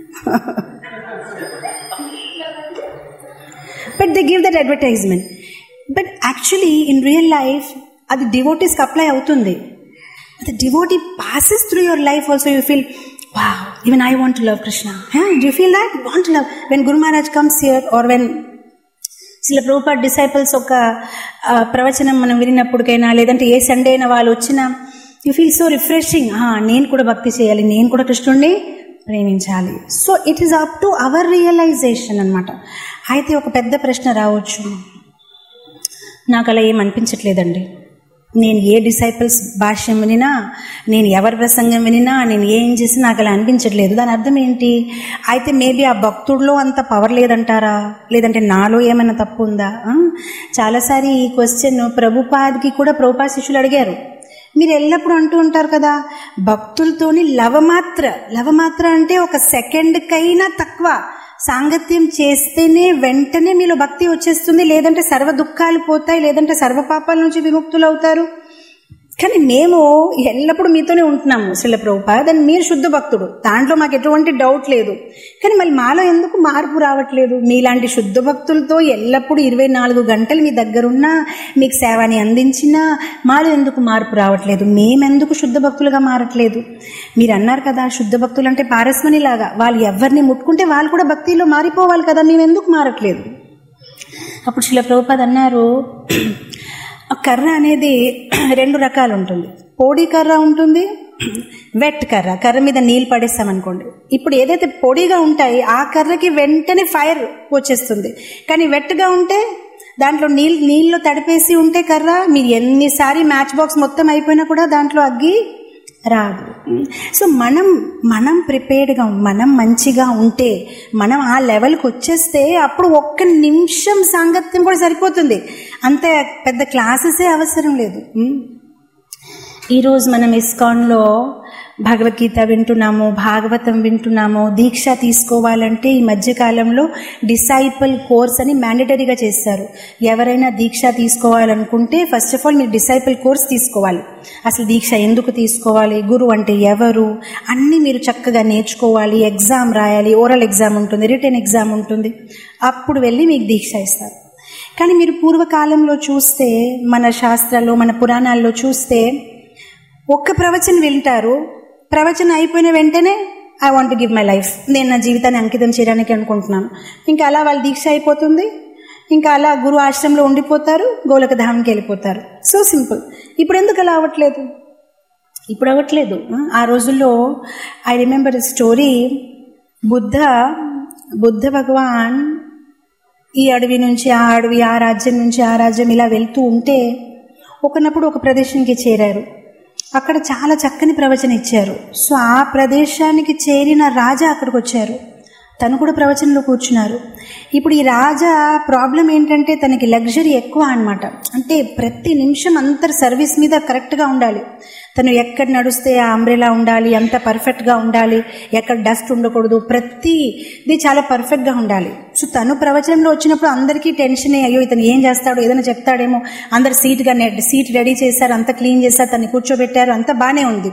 but they give that advertisement but actually in real life అది డివోటీస్కి అప్లై అవుతుంది the devotee passes through your life also you feel wow, even I want to love Krishna. Yeah, do you feel that? You want to love. When Guru Maharaj comes here or when శిల ప్రభుపాడ్ disciples ఒక ప్రవచనం మనం వినినప్పటికైనా లేదంటే ఏ Sunday అయినా వాళ్ళు వచ్చినా you feel so refreshing నేను కూడా భక్తి చేయాలి నేను కూడా కృష్ణుడిని ప్రేమించాలి so it is up to our realization అనమాట అయితే ఒక పెద్ద ప్రశ్న రావచ్చు నాకు అలా ఏం అనిపించట్లేదండి నేను ఏ డిసైపుల్స్ భాష్యం వినినా నేను ఎవరి ప్రసంగం వినినా నేను ఏం చేసినా నాకు అలా అనిపించట్లేదు దాని అర్థం ఏంటి అయితే మేబీ ఆ భక్తుడిలో అంత పవర్ లేదంటారా లేదంటే నాలో ఏమైనా తప్పు ఉందా చాలాసారి ఈ క్వశ్చన్ ప్రభుపాద్కి కూడా ప్రభుపా శిష్యులు అడిగారు మీరు ఎల్లప్పుడూ అంటూ ఉంటారు కదా భక్తులతోని లవమాత్ర లవమాత్ర అంటే ఒక సెకండ్కైనా తక్కువ సాంగత్యం చేస్తేనే వెంటనే మీలో భక్తి వచ్చేస్తుంది లేదంటే సర్వ దుఃఖాలు పోతాయి లేదంటే సర్వ పాపాల నుంచి విముక్తులు అవుతారు కానీ మేము ఎల్లప్పుడూ మీతోనే ఉంటున్నాము శ్రీల ప్రభుపాద దాన్ని మీరు శుద్ధ భక్తుడు దాంట్లో మాకు ఎటువంటి డౌట్ లేదు కానీ మళ్ళీ మాలో ఎందుకు మార్పు రావట్లేదు మీలాంటి శుద్ధ భక్తులతో ఎల్లప్పుడూ ఇరవై నాలుగు గంటలు మీ దగ్గరున్నా మీకు సేవని అందించినా మాలో ఎందుకు మార్పు రావట్లేదు మేమెందుకు శుద్ధ భక్తులుగా మారట్లేదు మీరు అన్నారు కదా శుద్ధ భక్తులు అంటే పారస్మణిలాగా వాళ్ళు ఎవరిని ముట్టుకుంటే వాళ్ళు కూడా భక్తిలో మారిపోవాలి కదా మేము ఎందుకు మారట్లేదు అప్పుడు శిల ప్రభుపాద్ అన్నారు కర్ర అనేది రెండు రకాలు ఉంటుంది పొడి కర్ర ఉంటుంది వెట్ కర్ర కర్ర మీద నీళ్ళు పడేస్తామనుకోండి ఇప్పుడు ఏదైతే పొడిగా ఉంటాయి ఆ కర్రకి వెంటనే ఫైర్ వచ్చేస్తుంది కానీ వెట్గా ఉంటే దాంట్లో నీళ్ళు నీళ్ళు తడిపేసి ఉంటే కర్ర మీరు ఎన్నిసారి మ్యాచ్ బాక్స్ మొత్తం అయిపోయినా కూడా దాంట్లో అగ్గి రాదు సో మనం మనం ప్రిపేర్డ్గా మనం మంచిగా ఉంటే మనం ఆ లెవెల్కి వచ్చేస్తే అప్పుడు ఒక్క నిమిషం సాంగత్యం కూడా సరిపోతుంది అంత పెద్ద క్లాసెసే అవసరం లేదు ఈరోజు మనం ఇస్కాన్లో భగవద్గీత వింటున్నాము భాగవతం వింటున్నాము దీక్ష తీసుకోవాలంటే ఈ మధ్యకాలంలో డిసైపుల్ కోర్స్ అని మ్యాండటరీగా చేస్తారు ఎవరైనా దీక్ష తీసుకోవాలనుకుంటే ఫస్ట్ ఆఫ్ ఆల్ మీరు డిసైపుల్ కోర్స్ తీసుకోవాలి అసలు దీక్ష ఎందుకు తీసుకోవాలి గురువు అంటే ఎవరు అన్నీ మీరు చక్కగా నేర్చుకోవాలి ఎగ్జామ్ రాయాలి ఓరల్ ఎగ్జామ్ ఉంటుంది రిటర్న్ ఎగ్జామ్ ఉంటుంది అప్పుడు వెళ్ళి మీకు దీక్ష ఇస్తారు కానీ మీరు పూర్వకాలంలో చూస్తే మన శాస్త్రాల్లో మన పురాణాల్లో చూస్తే ఒక్క ప్రవచనం వింటారు ప్రవచనం అయిపోయిన వెంటనే I want give my life నేను నా జీవితాన్ని అంకితం చేయడానికి అనుకుంటున్నాను ఇంకా అలా వాళ్ళ దీక్ష అయిపోతుంది ఇంకా అలా గురు ఆశ్రమంలో ఉండిపోతారు గోలక ధామంకి వెళ్ళిపోతారు సో సింపుల్ ఇప్పుడు ఎందుకు అలా అవ్వట్లేదు ఇప్పుడు అవ్వట్లేదు ఆ రోజుల్లో I remember story Buddha Buddha Bhagavan ఈ అడవి నుంచి ఆ అడవి ఆ రాజ్యం నుంచి ఆ రాజ్యం ఇలా వెళ్తూ ఉంటే ఒకనప్పుడు ఒక ప్రదేశానికి చేరారు అక్కడ చాలా చక్కని ప్రవచన ఇచ్చారు సో ఆ ప్రదేశానికి చేరిన రాజా అక్కడికి వచ్చారు తను కూడా ప్రవచనంలో కూర్చున్నారు ఇప్పుడు ఈ రాజా ప్రాబ్లం ఏంటంటే తనకి లగ్జరీ ఎక్కువ అన్నమాట అంటే ప్రతి నిమిషం అంతర్ సర్వీస్ మీద కరెక్ట్గా ఉండాలి తను ఎక్కడ నడుస్తే ఆ అంబ్రెలా ఉండాలి అంత పర్ఫెక్ట్గా ఉండాలి ఎక్కడ డస్ట్ ఉండకూడదు ప్రతిది చాలా పర్ఫెక్ట్గా ఉండాలి సో తను ప్రవచనంలో వచ్చినప్పుడు అందరికీ టెన్షనే అయ్యో ఇతను ఏం చేస్తాడో ఏదైనా చెప్తాడేమో అందరు సీట్గా నెట్ సీట్ రెడీ చేశారు అంత క్లీన్ చేశారు తను కూర్చోబెట్టారు అంత బాగానే ఉంది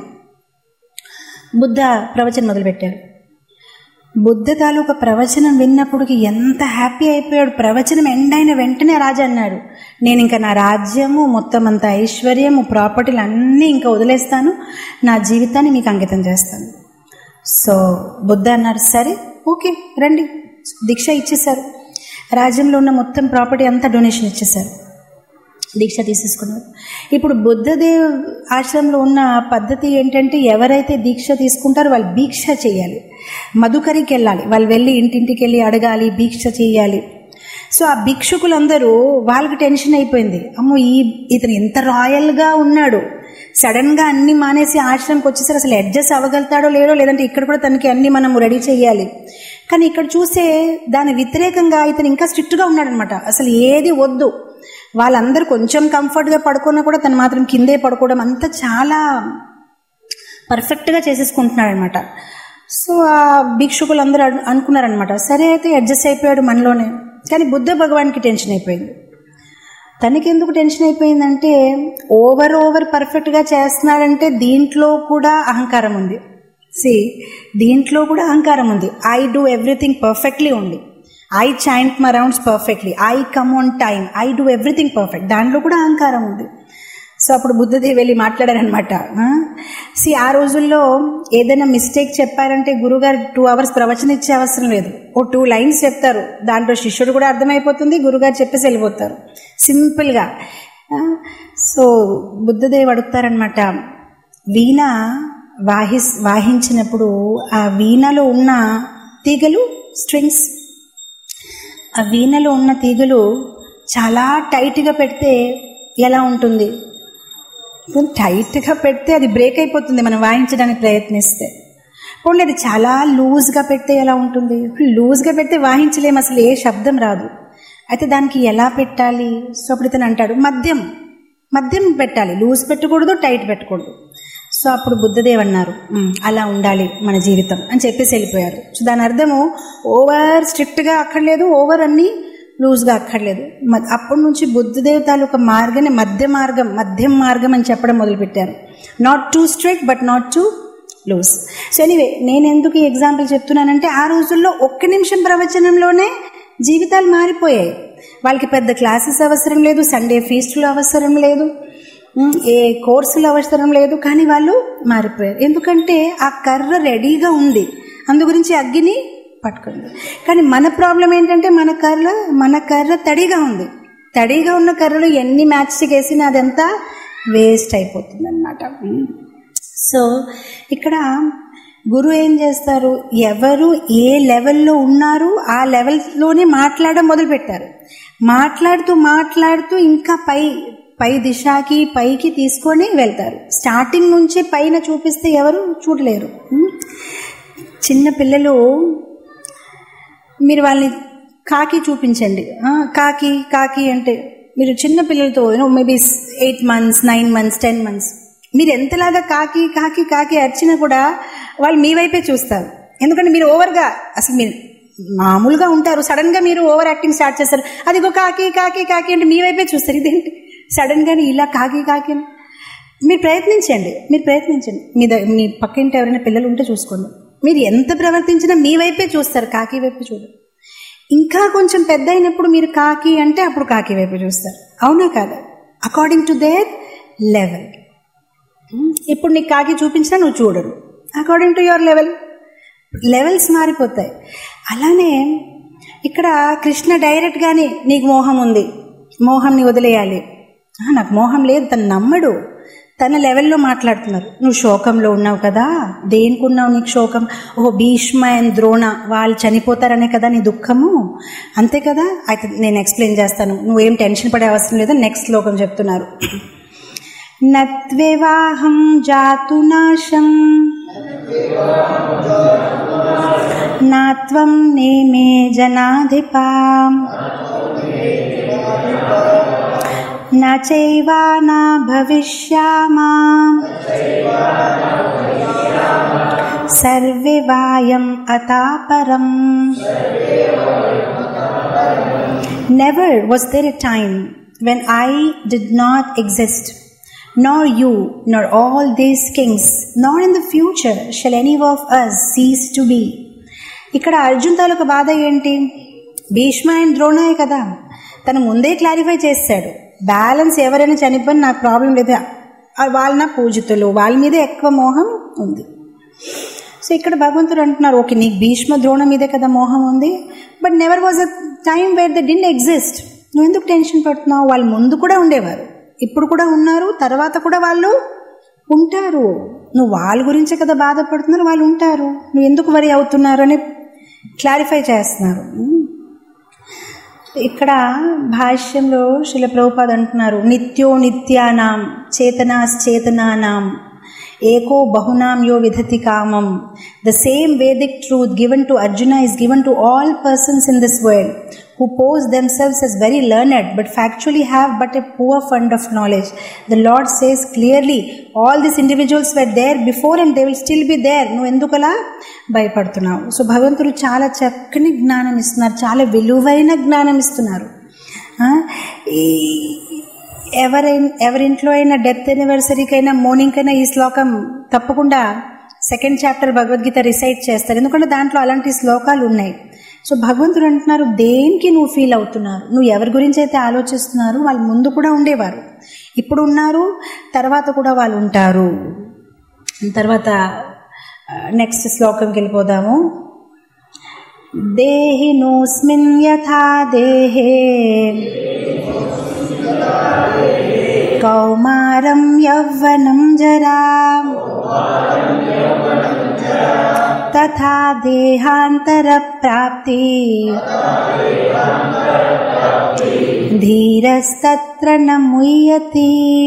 బుద్ధ ప్రవచనం మొదలుపెట్టారు బుద్ధ తాలూకా ప్రవచనం విన్నప్పుడు ఎంత హ్యాపీ అయిపోయాడు ప్రవచనం ఎండ్ అయిన వెంటనే రాజా అన్నాడు నేను ఇంకా నా రాజ్యము మొత్తం అంత ఐశ్వర్యము ప్రాపర్టీలు అన్నీ ఇంకా వదిలేస్తాను నా జీవితాన్ని మీకు అంకితం చేస్తాను సో బుద్ధ అన్నారు సరే ఓకే రండి దీక్ష ఇచ్చేశారు రాజ్యంలో ఉన్న మొత్తం ప్రాపర్టీ అంతా డొనేషన్ ఇచ్చేశారు దీక్ష తీసేసుకున్నారు ఇప్పుడు బుద్ధదేవ్ ఆశ్రమంలో ఉన్న పద్ధతి ఏంటంటే ఎవరైతే దీక్ష తీసుకుంటారో వాళ్ళు దీక్ష చేయాలి మధుకరికి వెళ్ళాలి వాళ్ళు వెళ్ళి ఇంటింటికి వెళ్ళి అడగాలి దీక్ష చేయాలి సో ఆ భిక్షుకులందరూ వాళ్ళకి టెన్షన్ అయిపోయింది అమ్మో ఈ ఇతను ఎంత రాయల్గా ఉన్నాడు సడన్గా అన్ని మానేసి ఆశ్రమంకి వచ్చేసరి అసలు అడ్జస్ట్ అవ్వగలుగుతాడో లేదో లేదంటే ఇక్కడ కూడా తనకి అన్ని మనం రెడీ చేయాలి కానీ ఇక్కడ చూసే దాని వ్యతిరేకంగా ఇతను ఇంకా స్ట్రిక్ట్గా ఉన్నాడనమాట అసలు ఏది వద్దు వాళ్ళందరూ కొంచెం కంఫర్ట్గా పడుకున్నా కూడా తను మాత్రం కిందే పడుకోవడం అంతా చాలా పర్ఫెక్ట్గా చేసేసుకుంటున్నాడు అనమాట సో ఆ భిక్షుకులు అందరూ అను- అనుకున్నారనమాట సరే అయితే అడ్జస్ట్ అయిపోయాడు మనలోనే కానీ బుద్ధ భగవాన్కి టెన్షన్ అయిపోయింది తనకి ఎందుకు టెన్షన్ అయిపోయిందంటే ఓవర్ ఓవర్ పర్ఫెక్ట్గా చేస్తున్నాడంటే దీంట్లో కూడా అహంకారం ఉంది సి దీంట్లో కూడా అహంకారం ఉంది ఐ డూ ఎవ్రీథింగ్ పర్ఫెక్ట్లీ ఉంది I chant my rounds perfectly I come on time I do everything perfect దాంట్లో కూడా అహంకారం ఉంది సో అప్పుడు బుద్ధదేవి వెళ్ళి మాట్లాడారనమాట సి ఆ రోజుల్లో ఏదైనా మిస్టేక్ చెప్పారంటే గురుగారు టూ అవర్స్ ప్రవచనం ఇచ్చే అవసరం లేదు ఓ టూ లైన్స్ చెప్తారు దాంట్లో శిష్యుడు కూడా అర్థమైపోతుంది గురుగారు చెప్పేసి వెళ్ళిపోతారు సింపుల్గా ఆ, సో బుద్ధదేవి అడుగుతారనమాట వీణ వాహి వాహించినప్పుడు ఆ వీణలో ఉన్న తీగలు స్ట్రింగ్స్ ఆ వీణలో ఉన్న తీగలు చాలా టైట్గా పెడితే ఎలా ఉంటుంది టైట్గా పెడితే అది బ్రేక్ అయిపోతుంది మనం వాయించడానికి ప్రయత్నిస్తే పోనీ అది చాలా లూజ్గా పెడితే ఎలా ఉంటుంది లూజ్గా పెడితే వాయించలేము అసలు ఏ శబ్దం రాదు అయితే దానికి ఎలా పెట్టాలి సో అప్పుడు ఇతను అంటాడు మద్యం మద్యం పెట్టాలి లూజ్ పెట్టకూడదు టైట్ పెట్టకూడదు సో అప్పుడు బుద్ధదేవ్ అన్నారు "ఉమ్, అలా ఉండాలి మన జీవితం అని చెప్పేసి వెళ్ళిపోయారు సో దాని అర్థము ఓవర్ స్ట్రిక్ట్గా అక్కర్లేదు ఓవర్ అన్నీ లూజ్గా అక్కర్లేదు మ- అప్పటి నుంచి బుద్ధదేవ్ తాలూకా మార్గాన్ని మధ్య మార్గం మధ్యం మార్గం అని చెప్పడం మొదలుపెట్టారు not too strict but not too loose so anyway నేను ఎందుకు ఈ ఎగ్జాంపుల్ చెప్తున్నానంటే ఆ రోజుల్లో ఒక్క నిమిషం ప్రవచనంలోనే జీవితాలు మారిపోయాయి వాళ్ళకి పెద్ద క్లాసెస్ అవసరం లేదు సండే ఫీస్టులు అవసరం లేదు ఉమ్, ఏ కోర్సులు అవసరం లేదు కానీ వాళ్ళు మారిపోయారు ఎందుకంటే ఆ కర్ర రెడీగా ఉంది అందు గురించి అగ్గిని పట్టుకుంది కానీ మన ప్రాబ్లం ఏంటంటే మన కర్ర మన కర్ర తడిగా ఉంది తడిగా ఉన్న కర్రలు ఎన్ని మ్యాచ్కి వేసినా అదంతా వేస్ట్ అయిపోతుంది అనమాట సో ఇక్కడ గురువు ఏం చేస్తారు ఎవరు ఏ లెవెల్లో ఉన్నారు ఆ లెవెల్లోనే మాట్లాడడం మొదలుపెట్టారు మాట్లాడుతూ మాట్లాడుతూ ఇంకా పై పై దిశకి పైకి తీసుకొని వెళ్తారు స్టార్టింగ్ నుంచి పైన చూపిస్తే ఎవరు చూడలేరు ఉం? చిన్న పిల్లలు మీరు వాళ్ళని కాకి చూపించండి ఆ, కాకి కాకి అంటే మీరు చిన్న పిల్లలతో you know maybe eight months nine months ten months మీరు ఎంతలాగా కాకి కాకి కాకి అరిచినా కూడా వాళ్ళు మీ వైపే చూస్తారు ఎందుకంటే మీరు ఓవర్గా అసలు మీరు మామూలుగా ఉంటారు సడన్గా మీరు ఓవర్ యాక్టింగ్ స్టార్ట్ చేస్తారు అదిగో కాకి కాకి కాకి అంటే మీ వైపే చూస్తారు ఇదేంటి సడన్గానే ఇలా కాకి కాకి అని మీరు ప్రయత్నించండి మీరు ప్రయత్నించండి మీ ద మీ పక్కింటి ఎవరైనా పిల్లలు ఉంటే చూసుకోండి మీరు ఎంత ప్రవర్తించినా మీ వైపే చూస్తారు కాకి వైపు చూడరు ఇంకా కొంచెం పెద్ద అయినప్పుడు మీరు కాకి అంటే అప్పుడు కాకి వైపు చూస్తారు అవునా కాదా అకార్డింగ్ టు దేర్ లెవెల్ ఇప్పుడు నీకు కాకి చూపించినా నువ్వు చూడరు according to your level levels మారిపోతాయి అలానే ఇక్కడ కృష్ణ డైరెక్ట్గానే నీకు మోహం ఉంది మోహంని వదిలేయాలి ఆ, నాకు మోహం లేదు తను నమ్మడు తన లెవెల్లో మాట్లాడుతున్నారు నువ్వు శోకంలో ఉన్నావు కదా దేనికి ఉన్నావు నీకు శోకం ఓ భీష్మ అండ్ ద్రోణ వాళ్ళు చనిపోతారనే కదా నీ దుఃఖము అంతే కదా అయితే నేను ఎక్స్ప్లెయిన్ చేస్తాను నువ్వేం టెన్షన్ పడే అవసరం లేదు నెక్స్ట్ శ్లోకం చెప్తున్నారు నత్వేవాహం జాతు నాశం నాత్వం నేమే జనాధిపా न चैवा न भविष्यामा सर्वे वायम् अतापरम् Never was there a time when I did not exist, nor you, nor all these kings, nor in the future shall any of us cease to be. ఇక్కడ అర్జున్ తాలూకు బాధ ఏంటి భీష్మ అండ్ ద్రోణాయే కదా తను ముందే క్లారిఫై చేశాడు బ్యాలెన్స్ ఎవరైనా చనిపోయిన నాకు ప్రాబ్లం లేదు ఆ వాళ్ళ నా పూజితులు వాళ్ళ మీదే ఎక్కువ మోహం ఉంది సో ఇక్కడ భగవంతుడు అంటున్నారు ఓకే నీకు భీష్మ ద్రోణ మీదే కదా మోహం ఉంది but never was a time where they didn't exist నువ్వు ఎందుకు టెన్షన్ పడుతున్నావు వాళ్ళు ముందు కూడా ఉండేవారు ఇప్పుడు కూడా ఉన్నారు తర్వాత కూడా వాళ్ళు ఉంటారు నువ్వు వాళ్ళ గురించే కదా బాధపడుతున్నారు వాళ్ళు ఉంటారు నువ్వు ఎందుకు వరి అవుతున్నారు అని క్లారిఫై చేస్తున్నారు ఇక్కడ భాష్యంలో శిల ప్రభుపాద్ అంటున్నారు నిత్యో నిత్యానాం చేతనాశ్చేతనానాం ఏకో బహునాం యో విధతి కామం the same Vedic truth given to Arjuna is given to all persons in this world who pose themselves as very learned but factually have but a poor fund of knowledge. The Lord says clearly, all these individuals were there before and they will still be there. నువ్వు ఎందుకలా భయపడుతున్నావు so భగవంతుడు చాలా చక్కని జ్ఞానం ఇస్తున్నారు చాలా విలువైన జ్ఞానం ఇస్తున్నారు ఆ, ఈ ఎవరైనా ఎవరింట్లో అయినా డెత్ యానివర్సరీకైనా మార్నింగ్కైనా ఈ శ్లోకం తప్పకుండా సెకండ్ చాప్టర్ భగవద్గీత రిసైట్ చేస్తారు ఎందుకంటే దాంట్లో అలాంటి శ్లోకాలు ఉన్నాయి సో భగవంతుడు అంటున్నారు దేనికి నువ్వు ఫీల్ అవుతున్నారు నువ్వు ఎవరి గురించి అయితే ఆలోచిస్తున్నారు వాళ్ళు ముందు కూడా ఉండేవారు ఇప్పుడు ఉన్నారు తర్వాత కూడా వాళ్ళు ఉంటారు తర్వాత నెక్స్ట్ శ్లోకంకి వెళ్ళిపోదాము దేహినోస్మిన్ యథా దేహే కౌమారం యౌవనం జరా తథా దేహాంతర ప్రాప్తి ధీరస్తత్ర నముయ్యతి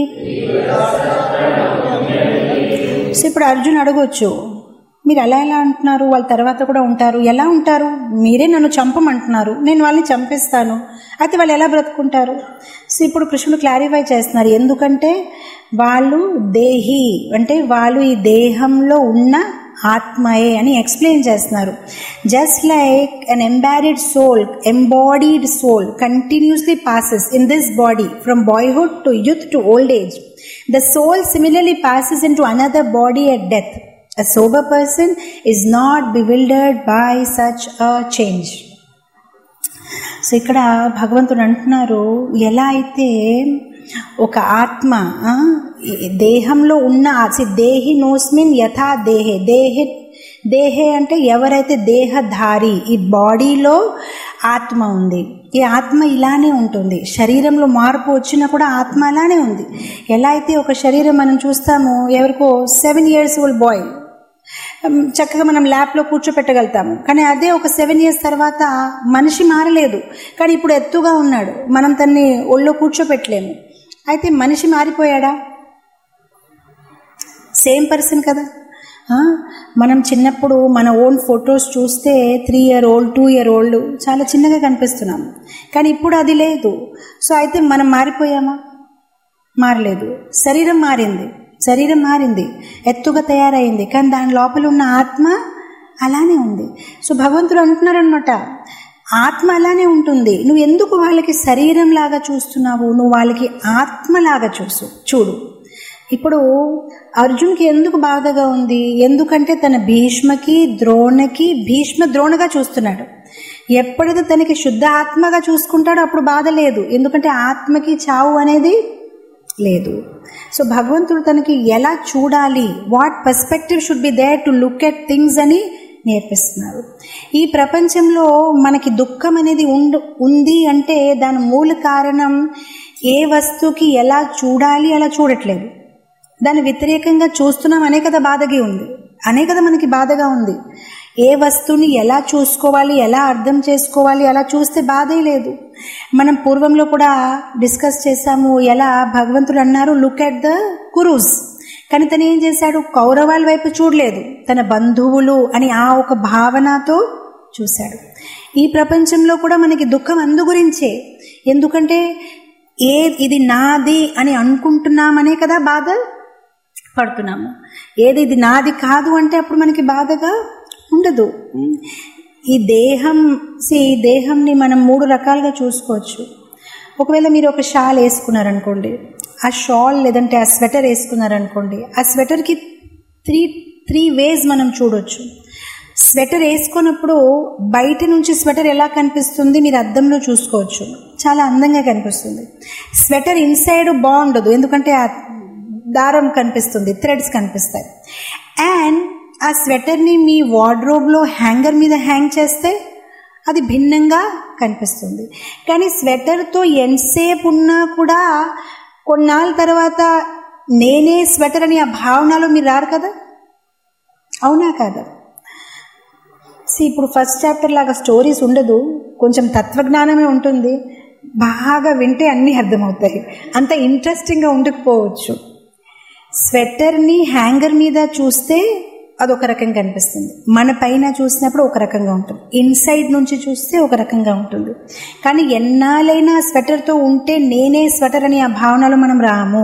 సో ఇప్పుడు అర్జున్ అడగొచ్చు మీరు ఎలా ఎలా అంటున్నారు వాళ్ళ తర్వాత కూడా ఉంటారు ఎలా ఉంటారు మీరే నన్ను చంపమంటున్నారు నేను వాళ్ళని చంపేస్తాను అయితే వాళ్ళు ఎలా బ్రతుకుంటారు సో ఇప్పుడు కృష్ణుడు క్లారిఫై చేస్తున్నారు ఎందుకంటే వాళ్ళు దేహి అంటే వాళ్ళు ఈ దేహంలో ఉన్న ఆత్మయే అని ఎక్స్ప్లెయిన్ చేస్తున్నారు just like an embodied soul embodied soul continuously passes in this body from boyhood to youth to old age the soul similarly passes into another body at death A sober person is not bewildered by such a change. So ఇక్కడ భగవంతుడు అంటున్నారు ఎలా అయితే ఒక ఆత్మ ఆ, ఈ దేహంలో ఉన్న ఆ- దేహి నోస్మిన్ యథా దేహే దేహే దేహే అంటే ఎవరైతే దేహధారి ఈ బాడీలో ఆత్మ ఉంది ఈ ఆత్మ ఇలానే ఉంటుంది శరీరంలో మార్పు వచ్చినా కూడా ఆత్మ అలానే ఉంది ఎలా అయితే ఒక శరీరం మనం చూస్తాము ఎవరికో సెవెన్ ఇయర్స్ ఓల్డ్ బాయ్ చక్కగా మనం ల్యాప్లో కూర్చోపెట్టగలుగుతాము కానీ అదే ఒక సెవెన్ ఇయర్స్ తర్వాత మనిషి మారలేదు కానీ ఇప్పుడు ఎత్తుగా ఉన్నాడు మనం తన్ని ఒళ్ళో కూర్చోపెట్టలేము అయితే మనిషి మారిపోయాడా సేమ్ పర్సన్ కదా ఆ, మనం చిన్నప్పుడు మన ఓన్ ఫొటోస్ చూస్తే three year old two year old చాలా చిన్నగా కనిపిస్తున్నాం కానీ ఇప్పుడు అది లేదు సో అయితే మనం మారిపోయామా మారలేదు శరీరం మారింది శరీరం మారింది ఎత్తుగా తయారైంది కానీ దాని లోపల ఉన్న ఆత్మ అలానే ఉంది సో భగవంతుడు అంటున్నారనమాట ఆత్మ అలానే ఉంటుంది నువ్వు ఎందుకు వాళ్ళకి శరీరం లాగా చూస్తున్నావు నువ్వు వాళ్ళకి ఆత్మలాగా చూసు చూడు ఇప్పుడు అర్జున్కి ఎందుకు బాధగా ఉంది ఎందుకంటే తన భీష్మకి ద్రోణకి భీష్మ ద్రోణగా చూస్తున్నాడు ఎప్పుడైతే తనకి శుద్ధ ఆత్మగా చూసుకుంటాడో అప్పుడు బాధ లేదు ఎందుకంటే ఆత్మకి చావు అనేది లేదు సో భగవంతుడు తనకి ఎలా చూడాలి what perspective should be there to look at things అని నేర్పిస్తున్నారు ఈ ప్రపంచంలో మనకి దుఃఖం అనేది ఉండు ఉంది అంటే దాని మూల కారణం ఏ వస్తువుకి ఎలా చూడాలి అలా చూడట్లేదు దాని వ్యతిరేకంగా చూస్తున్నాం అనే కదా బాధగా ఉంది అనే కదా మనకి బాధగా ఉంది ఏ వస్తువుని ఎలా చూసుకోవాలి ఎలా అర్థం చేసుకోవాలి అలా చూస్తే బాధే లేదు మనం పూర్వంలో కూడా డిస్కస్ చేశాము ఎలా భగవంతుడు అన్నారు లుక్ ఎట్ ద కురూస్ కానీ తను ఏం చేశాడు కౌరవాల వైపు చూడలేదు తన బంధువులు అని ఆ ఒక భావనతో చూశాడు ఈ ప్రపంచంలో కూడా మనకి దుఃఖం అందు గురించే ఎందుకంటే ఏ ఇది నాది అని అనుకుంటున్నామనే కదా బాధ పడుతున్నాము ఏది ఇది నాది కాదు అంటే అప్పుడు మనకి బాధగా ఉండదు ఈ దేహం సి ఈ దేహంని మనం మూడు రకాలుగా చూసుకోవచ్చు ఒకవేళ మీరు ఒక షాల్ వేసుకున్నారనుకోండి ఆ షాల్ లేదంటే ఆ స్వెటర్ వేసుకున్నారనుకోండి ఆ స్వెటర్కి త్రీ త్రీ వేస్ మనం చూడొచ్చు స్వెటర్ వేసుకున్నప్పుడు బయట నుంచి స్వెటర్ ఎలా కనిపిస్తుంది మీరు అద్దంలో చూసుకోవచ్చు చాలా అందంగా కనిపిస్తుంది స్వెటర్ ఇన్సైడ్ బాగుండదు ఎందుకంటే ఆ దారం కనిపిస్తుంది థ్రెడ్స్ కనిపిస్తాయి అండ్ ఆ స్వెటర్ని మీ వార్డ్రోబ్లో హ్యాంగర్ మీద హ్యాంగ్ చేస్తే అది భిన్నంగా కనిపిస్తుంది కానీ స్వెటర్తో ఎంతసేపు ఉన్నా కూడా కొన్నాళ్ళ తర్వాత నేనే స్వెటర్ అని ఆ భావనలో మీరు రారు కదా అవునా కాదా సి ఇప్పుడు ఫస్ట్ చాప్టర్ లాగా స్టోరీస్ ఉండదు కొంచెం తత్వజ్ఞానమే ఉంటుంది బాగా వింటే అన్నీ అర్థమవుతాయి అంత ఇంట్రెస్టింగ్గా ఉండకపోవచ్చు స్వెటర్ని హ్యాంగర్ మీద చూస్తే అదొక రకంగా కనిపిస్తుంది మన పైన చూసినప్పుడు ఒక రకంగా ఉంటుంది ఇన్సైడ్ నుంచి చూస్తే ఒక రకంగా ఉంటుంది కానీ ఎన్నాళ్ళైనా స్వెటర్తో ఉంటే నేనే స్వెటర్ అని ఆ భావనలో మనం రాము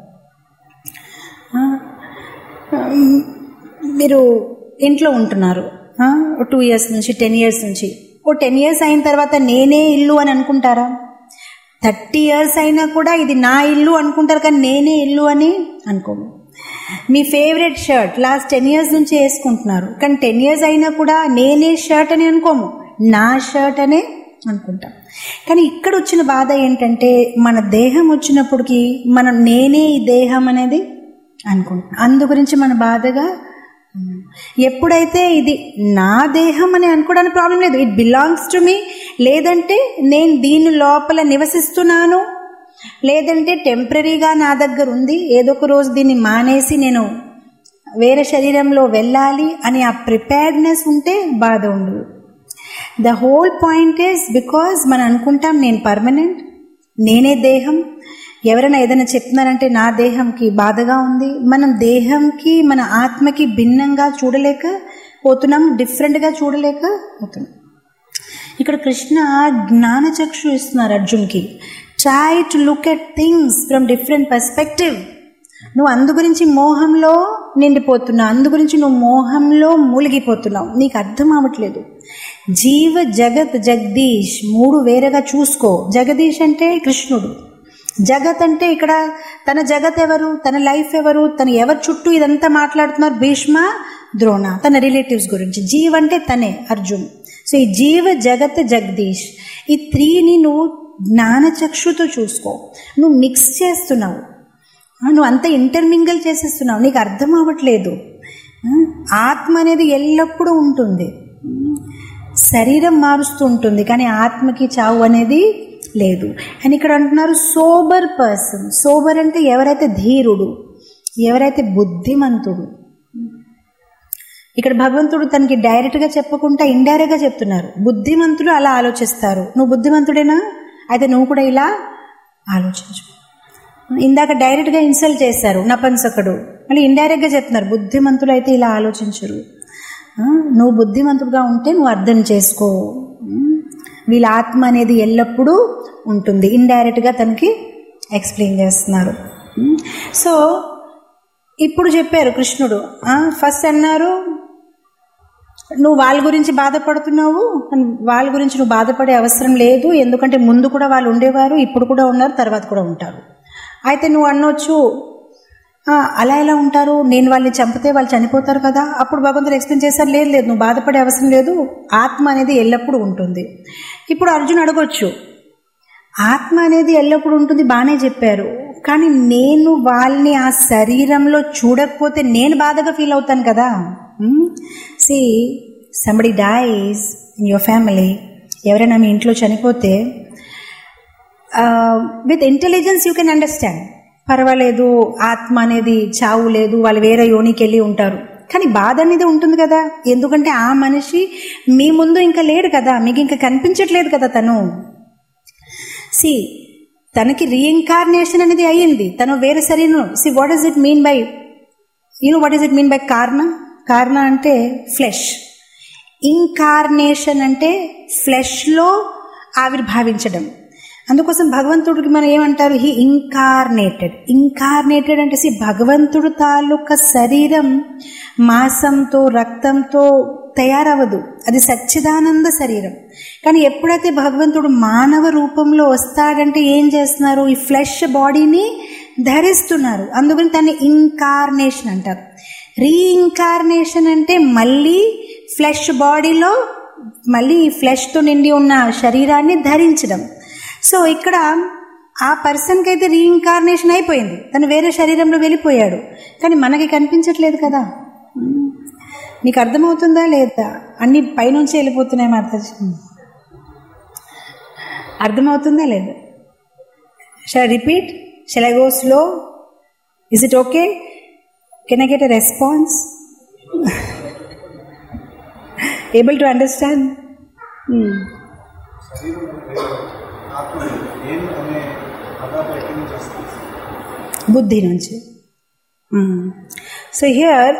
మీరు ఇంట్లో ఉంటున్నారు టూ ఇయర్స్ నుంచి టెన్ ఇయర్స్ నుంచి ఓ టెన్ ఇయర్స్ అయిన తర్వాత నేనే ఇల్లు అని అనుకుంటారా థర్టీ ఇయర్స్ అయినా కూడా ఇది నా ఇల్లు అనుకుంటారు కానీ నేనే ఇల్లు అని అనుకోము మీ favourite shirt last ten years నుంచి వేసుకుంటున్నారు కానీ టెన్ ఇయర్స్ అయినా కూడా నేనే షర్ట్ అని అనుకోము నా షర్ట్ అనే అనుకుంటాం కానీ ఇక్కడ వచ్చిన బాధ ఏంటంటే మన దేహం వచ్చినప్పటికి మనం నేనే ఈ దేహం అనేది అనుకుంటాం అందు గురించి మన బాధగా ఎప్పుడైతే ఇది నా దేహం అని అనుకోవడానికి ప్రాబ్లం లేదు ఇట్ బిలాంగ్స్ టు మీ లేదంటే నేను దీని లోపల నివసిస్తున్నాను లేదంటే టెంపరీగా నా దగ్గర ఉంది ఏదో ఒక రోజు దీన్ని మానేసి నేను వేరే శరీరంలో వెళ్ళాలి అని ఆ ప్రిపేర్డ్నెస్ ఉంటే బాధ ఉండదు the whole point is because మనం అనుకుంటాం నేను పర్మనెంట్ నేనే దేహం ఎవరైనా ఏదైనా చెప్తున్నారంటే నా దేహంకి బాధగా ఉంది మనం దేహంకి మన ఆత్మకి భిన్నంగా చూడలేక పోతున్నాం డిఫరెంట్గా చూడలేక పోతున్నాం ఇక్కడ కృష్ణ జ్ఞానచక్షు ఇస్తున్నారు అర్జున్కి try to look at things from different perspective నువ్వు అందు గురించి మోహంలో నిండిపోతున్నావు అందు గురించి నువ్వు మోహంలో మూలిగిపోతున్నావు నీకు అర్థం అవ్వట్లేదు జీవ జగత్ జగదీష్ మూడు వేరేగా చూసుకో జగదీష్ అంటే కృష్ణుడు జగత్ అంటే ఇక్కడ తన జగత్ ఎవరు తన లైఫ్ ఎవరు తను ఎవరి చుట్టూ ఇదంతా మాట్లాడుతున్నారు భీష్మ ద్రోణ తన రిలేటివ్స్ గురించి జీవ్ అంటే తనే అర్జున్ సో ఈ జీవ జగత్ జగదీష్ ఈ త్రీని నువ్వు జ్ఞానచక్షుతో చూసుకో నువ్వు మిక్స్ చేస్తున్నావు నువ్వు అంత ఇంటర్మింగల్ చేసేస్తున్నావు నీకు అర్థం అవ్వట్లేదు ఆత్మ అనేది ఎల్లప్పుడూ ఉంటుంది శరీరం మారుస్తూ ఉంటుంది కానీ ఆత్మకి చావు అనేది లేదు అని ఇక్కడ అంటున్నారు సోబర్ పర్సన్ సోబర్ అంటే ఎవరైతే ధీరుడు ఎవరైతే బుద్ధిమంతుడు ఇక్కడ భగవంతుడు తనకి డైరెక్ట్గా చెప్పకుండా ఇండైరెక్ట్గా చెప్తున్నారు బుద్ధిమంతుడు అలా ఆలోచిస్తారు నువ్వు బుద్ధిమంతుడేనా అయితే నువ్వు కూడా ఇలా ఆలోచించు ఇందాక డైరెక్ట్గా ఇన్సల్ట్ చేశారు నపంసకుడు మళ్ళీ ఇండైరెక్ట్గా చెప్తున్నారు బుద్ధిమంతుడు అయితే ఇలా ఆలోచించరు నువ్వు బుద్ధిమంతుడుగా ఉంటే నువ్వు అర్థం చేసుకో వీళ్ళ ఆత్మ అనేది ఎల్లప్పుడూ ఉంటుంది ఇండైరెక్ట్గా తనకి ఎక్స్ప్లెయిన్ చేస్తున్నారు సో ఇప్పుడు చెప్పారు కృష్ణుడు ఫస్ట్ అన్నారు నువ్వు వాళ్ళ గురించి బాధపడుతున్నావు వాళ్ళ గురించి నువ్వు బాధపడే అవసరం లేదు ఎందుకంటే ముందు కూడా వాళ్ళు ఉండేవారు ఇప్పుడు కూడా ఉన్నారు తర్వాత కూడా ఉంటారు అయితే నువ్వు అనొచ్చు అలా ఎలా ఉంటారు నేను వాళ్ళని చంపితే వాళ్ళు చనిపోతారు కదా అప్పుడు భగవంతుడు ఎక్స్ప్లెయిన్ చేశారు లేదు లేదు నువ్వు బాధపడే అవసరం లేదు ఆత్మ అనేది ఎల్లప్పుడూ ఉంటుంది ఇప్పుడు అర్జున్ అడగొచ్చు ఆత్మ అనేది ఎల్లప్పుడూ ఉంటుంది బాగానే చెప్పారు కానీ నేను వాళ్ళని ఆ శరీరంలో చూడకపోతే నేను బాధగా ఫీల్ అవుతాను కదా see somebody dies in your family ఎవరైనా మీ ఇంట్లో చనిపోతే with intelligence you can understand పర్వాలేదు ఆత్మ అనేది చావు లేదు వాళ్ళు వేరే యోనికి వెళ్ళి ఉంటారు కానీ బాధ అనేది ఉంటుంది కదా ఎందుకంటే ఆ మనిషి మీ ముందు ఇంకా లేడు కదా మీకు ఇంకా కనిపించట్లేదు కదా తను సి తనకి రీఇన్కార్నేషన్ అనేది అయ్యింది తను వేరే శరీరం see what is it mean by you know what is it mean by కార్న కార్న అంటే ఫ్లెష్ ఇంకార్నేషన్ అంటే ఫ్లెష్లో ఆవిర్భావించడం అందుకోసం భగవంతుడికి మనం ఏమంటారు హీ ఇంకార్నేటెడ్ ఇంకార్నేటెడ్ అంటే సి భగవంతుడు తాలూకా శరీరం మాంసంతో రక్తంతో తయారవ్వదు అది సచ్చిదానంద శరీరం కానీ ఎప్పుడైతే భగవంతుడు మానవ రూపంలో వస్తాడంటే ఏం చేస్తున్నారు ఈ ఫ్లెష్ బాడీని ధరిస్తున్నారు అందుకని దాన్ని ఇంకార్నేషన్ అంటారు రీఇంకార్నేషన్ అంటే మళ్ళీ ఫ్లెష్ బాడీలో మళ్ళీ ఈ ఫ్లెష్తో నిండి ఉన్న శరీరాన్ని ధరించడం సో ఇక్కడ ఆ పర్సన్కి అయితే రీఇంకార్నేషన్ అయిపోయింది తను వేరే శరీరంలో వెళ్ళిపోయాడు కానీ మనకి కనిపించట్లేదు కదా నీకు అర్థమవుతుందా లేదా అన్ని పైనుంచి వెళ్ళిపోతున్నాయి మాతాజీ అర్థమవుతుందా లేదా shall repeat shall I go slow is it okay can I get a response able to understand ఆత్మ నేను అనే పదార్థం ఎక్కడి నుంచి వస్తుంది బుద్ధి నుంచి సో హియర్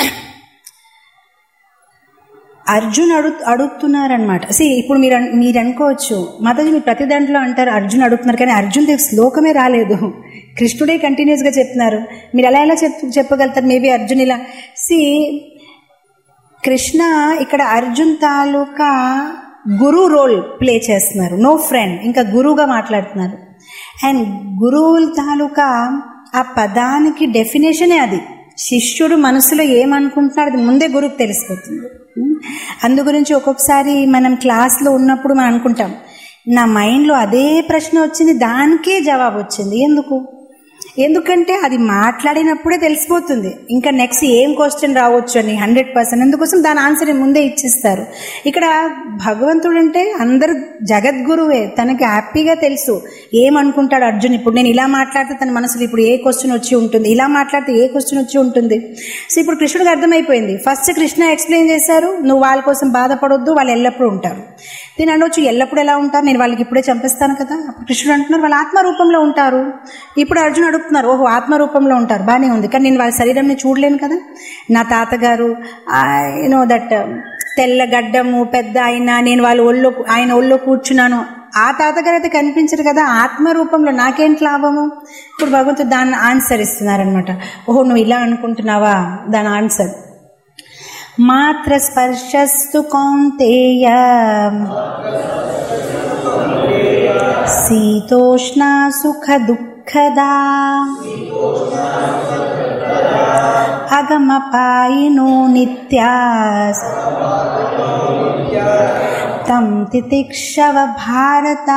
అర్జున్ అడుగు అడుగుతున్నారనమాట సి ఇప్పుడు మీరు అన్- మీరు అనుకోవచ్చు మాతాజీ మీరు ప్రతి దాంట్లో అంటారు అర్జున్ అడుగుతున్నారు కానీ అర్జున్ దగ్గర శ్లోకమే రాలేదు కృష్ణుడే కంటిన్యూస్గా చెప్తున్నారు మీరు ఎలా ఎలా చెప్ చెప్పగలుగుతారు మేబీ అర్జున్ ఇలా సి కృష్ణ ఇక్కడ అర్జున్ తాలూకా గురు రోల్ ప్లే చేస్తున్నారు నో ఫ్రెండ్ ఇంకా గురువుగా మాట్లాడుతున్నారు అండ్ గురువుల తాలూకా ఆ పదానికి డెఫినేషనే అది శిష్యుడు మనసులో ఏమనుకుంటున్నాడు అది ముందే గురువుకు తెలిసిపోతుంది అందు గురించి ఒక్కొక్కసారి మనం క్లాస్లో ఉన్నప్పుడు మనం అనుకుంటాం నా మైండ్లో అదే ప్రశ్న వచ్చింది దానికే జవాబు వచ్చింది ఎందుకు ఎందుకంటే అది మాట్లాడినప్పుడే తెలిసిపోతుంది ఇంకా నెక్స్ట్ ఏం క్వశ్చన్ రావచ్చు అని హండ్రెడ్ పర్సెంట్ అందుకోసం దాని ఆన్సర్ ముందే ఇచ్చిస్తారు ఇక్కడ భగవంతుడు అంటే అందరు జగద్గురువే తనకి హ్యాపీగా తెలుసు ఏమనుకుంటాడు అర్జున్ ఇప్పుడు నేను ఇలా మాట్లాడితే తన మనసులో ఇప్పుడు ఏ క్వశ్చన్ వచ్చి ఉంటుంది ఇలా మాట్లాడితే ఏ క్వశ్చన్ వచ్చి ఉంటుంది సో ఇప్పుడు కృష్ణుడికి అర్థమైపోయింది ఫస్ట్ కృష్ణ ఎక్స్ప్లెయిన్ చేశారు నువ్వు వాళ్ళ కోసం బాధపడొద్దు వాళ్ళు ఎల్లప్పుడూ ఉంటారు నేను అనొచ్చు ఎల్లప్పుడు ఎలా ఉంటారు నేను వాళ్ళకి ఇప్పుడే చంపిస్తాను కదా అప్పుడు కృష్ణుడు అంటున్నారు వాళ్ళు ఆత్మ రూపంలో ఉంటారు ఇప్పుడు అర్జున్ అడుగుతున్నారు ఓహో ఆత్మ రూపంలో ఉంటారు బాగానే ఉంది కానీ నేను వాళ్ళ శరీరంని చూడలేను కదా నా తాతగారు యూనో దట్ తెల్ల గడ్డము పెద్ద ఆయన నేను వాళ్ళ ఒళ్ళో ఆయన ఒళ్ళో కూర్చున్నాను ఆ తాతగారు అయితే కనిపించరు కదా ఆత్మ రూపంలో నాకేంటి లాభము ఇప్పుడు భగవంతుడు దాన్ని ఆన్సర్ ఇస్తున్నారనమాట ఓహో నువ్వు ఇలా అనుకుంటున్నావా దాని ఆన్సర్ మాత్ర స్పర్శస్తు కౌంతేయ శీతోష్ణ సుఖ దుఃఖదా అగమపాయినో నిత్యా తం తితిక్షవ భారత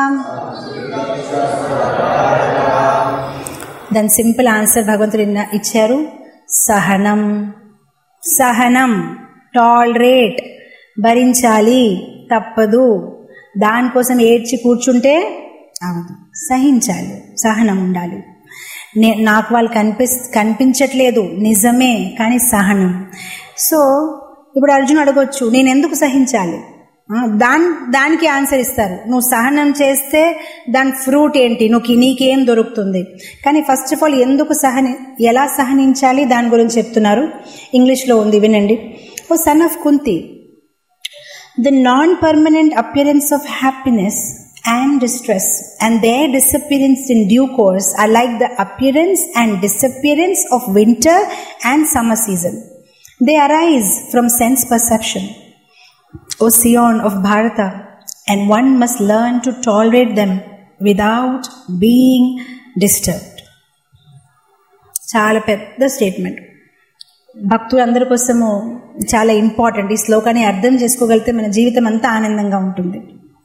దాని సింపుల్ ఆన్సర్ భగవంతుడు ఇన్న- ఇచ్చారు సహనం సహనం టాలరేట్ భరించాలి తప్పదు దానికోసం ఏడ్చి కూర్చుంటే అవదు సహించాలి సహనం ఉండాలి నే నాకు వాళ్ళు కనిపి కనిపించట్లేదు నిజమే కానీ సహనం సో ఇప్పుడు అర్జున్ అడగొచ్చు నేను ఎందుకు సహించాలి ఆ, దాన్ దానికి ఆన్సర్ ఇస్తారు నువ్వు సహనం చేస్తే దాని ఫ్రూట్ ఏంటి నువ్వు నీకేం దొరుకుతుంది కానీ ఫస్ట్ ఆఫ్ ఆల్ ఎందుకు సహని ఎలా సహనించాలి దాని గురించి చెప్తున్నారు ఇంగ్లీష్లో ఉంది వినండి O son of Kunti the non permanent appearance of happiness and distress and their disappearance in due course are like the appearance and disappearance of winter and summer season. They arise from sense perception, O Sion of Bharata, and one must learn to tolerate them without being disturbed. చాలా పెద్ద statement భక్తులందరి కోసము చాలా important ఈ శ్లోకాన్ని అర్థం చేసుకోగలిగితే మన జీవితం అంతా ఆనందంగా ఉంటుంది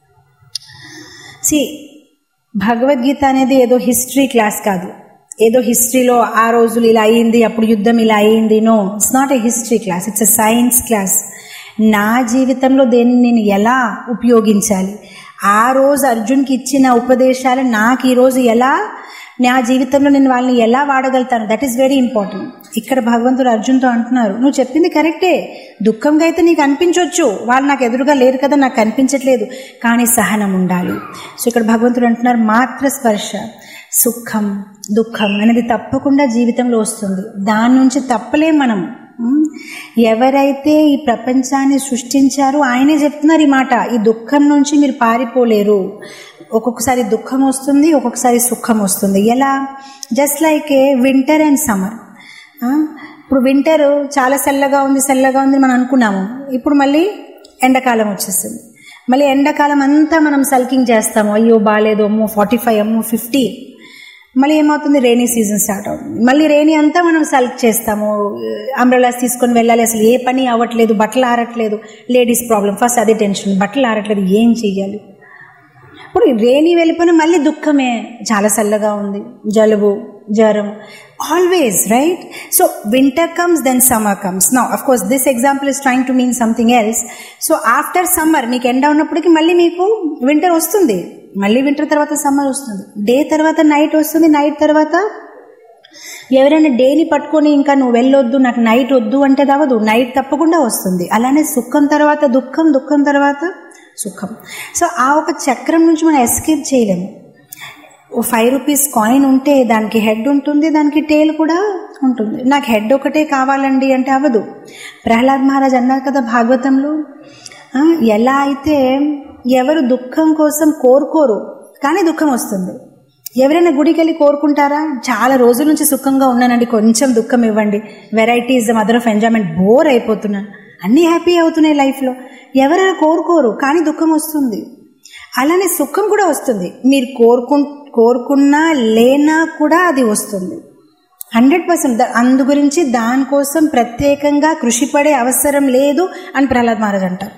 సి భగవద్గీత అనేది ఏదో హిస్టరీ క్లాస్ కాదు ఏదో హిస్టరీలో ఆ రోజులు ఇలా అయ్యింది అప్పుడు యుద్ధం ఇలా అయ్యింది no it's not a history class it's a science class నా జీవితంలో దేన్ని నేను ఎలా ఉపయోగించాలి ఆ రోజు అర్జున్కి ఇచ్చిన ఉపదేశాలు నాకు ఈరోజు ఎలా నా జీవితంలో నేను వాళ్ళని ఎలా వాడగలుగుతాను దట్ ఈస్ వెరీ ఇంపార్టెంట్ ఇక్కడ భగవంతుడు అర్జున్తో అంటున్నారు నువ్వు చెప్పింది కరెక్టే దుఃఖంగా అయితే నీకు అనిపించవచ్చు వాళ్ళు నాకు ఎదురుగా లేరు కదా నాకు కనిపించట్లేదు కానీ సహనం ఉండాలి సో ఇక్కడ భగవంతుడు అంటున్నారు మాత్ర స్పర్శ సుఖం దుఃఖం అనేది తప్పకుండా జీవితంలో వస్తుంది దాని నుంచి తప్పలేం మనం ఉమ్, ఎవరైతే ఈ ప్రపంచాన్ని సృష్టించారో ఆయనే చెప్తున్నారు ఈ మాట ఈ దుఃఖం నుంచి మీరు పారిపోలేరు ఒక్కొక్కసారి దుఃఖం వస్తుంది ఒక్కొక్కసారి సుఖం వస్తుంది ఎలా just like a winter and summer ఇప్పుడు వింటర్ చాలా చల్లగా ఉంది చల్లగా ఉంది మనం అనుకున్నాము ఇప్పుడు మళ్ళీ ఎండాకాలం వచ్చేస్తుంది మళ్ళీ ఎండాకాలం అంతా మనం సల్కింగ్ చేస్తాము అయ్యో బాగాలేదు అమ్మో ఫార్టీ ఫైవ్ అమ్మో ఫిఫ్టీ మళ్ళీ ఏమవుతుంది రైనీ సీజన్ స్టార్ట్ అవుతుంది మళ్ళీ రైనీ అంతా మనం సల్క్ చేస్తాము అంబ్రెలాస్ తీసుకొని వెళ్ళాలి అసలు ఏ పని అవ్వట్లేదు బట్టలు ఆరట్లేదు లేడీస్ ప్రాబ్లం ఫస్ట్ అదే టెన్షన్ బట్టలు ఆరట్లేదు ఏం చెయ్యాలి ఇప్పుడు రేణి వెళ్ళిపోయిన మళ్ళీ దుఃఖమే చాలా చల్లగా ఉంది జలుబు జ్వరం always right so winter comes then summer comes no of course this example is trying to mean something else so after summer మీకు ఎండ ఉన్నప్పటికీ మళ్ళీ మీకు వింటర్ వస్తుంది మళ్ళీ వింటర్ తర్వాత సమ్మర్ వస్తుంది డే తర్వాత నైట్ వస్తుంది నైట్ తర్వాత ఎవరైనా డేని పట్టుకొని ఇంకా నువ్వు వెళ్ళొద్దు నాకు నైట్ వద్దు అంటే అవ్వదు నైట్ తప్పకుండా వస్తుంది అలానే సుఖం తర్వాత దుఃఖం దుఃఖం తర్వాత సుఖం సో ఆ ఒక చక్రం నుంచి మనం ఎస్కేప్ చేయలేము ఓ ఫైవ్ రూపీస్ కాయిన్ ఉంటే దానికి హెడ్ ఉంటుంది దానికి టేల్ కూడా ఉంటుంది నాకు హెడ్ ఒకటే కావాలండి అంటే అవ్వదు ప్రహ్లాద్ మహారాజ్ అన్నారు కదా భాగవతంలో ఆ, ఎలా అయితే ఎవరు దుఃఖం కోసం కోరుకోరు కానీ దుఃఖం వస్తుంది ఎవరైనా గుడికి వెళ్ళి కోరుకుంటారా చాలా రోజుల నుంచి సుఖంగా ఉన్నానండి కొంచెం దుఃఖం ఇవ్వండి varieties mother of enjoyment bore అయిపోతున్నాను అన్నీ హ్యాపీ అవుతున్నాయి లైఫ్లో ఎవరైనా కోరుకోరు కానీ దుఃఖం వస్తుంది అలానే సుఖం కూడా వస్తుంది మీరు కోరుకు కోరుకున్నా లేనా కూడా అది వస్తుంది హండ్రెడ్ పర్సెంట్ అందు గురించి దానికోసం ప్రత్యేకంగా కృషి పడే అవసరం లేదు అని ప్రహ్లాద్ మహారాజ్ అంటారు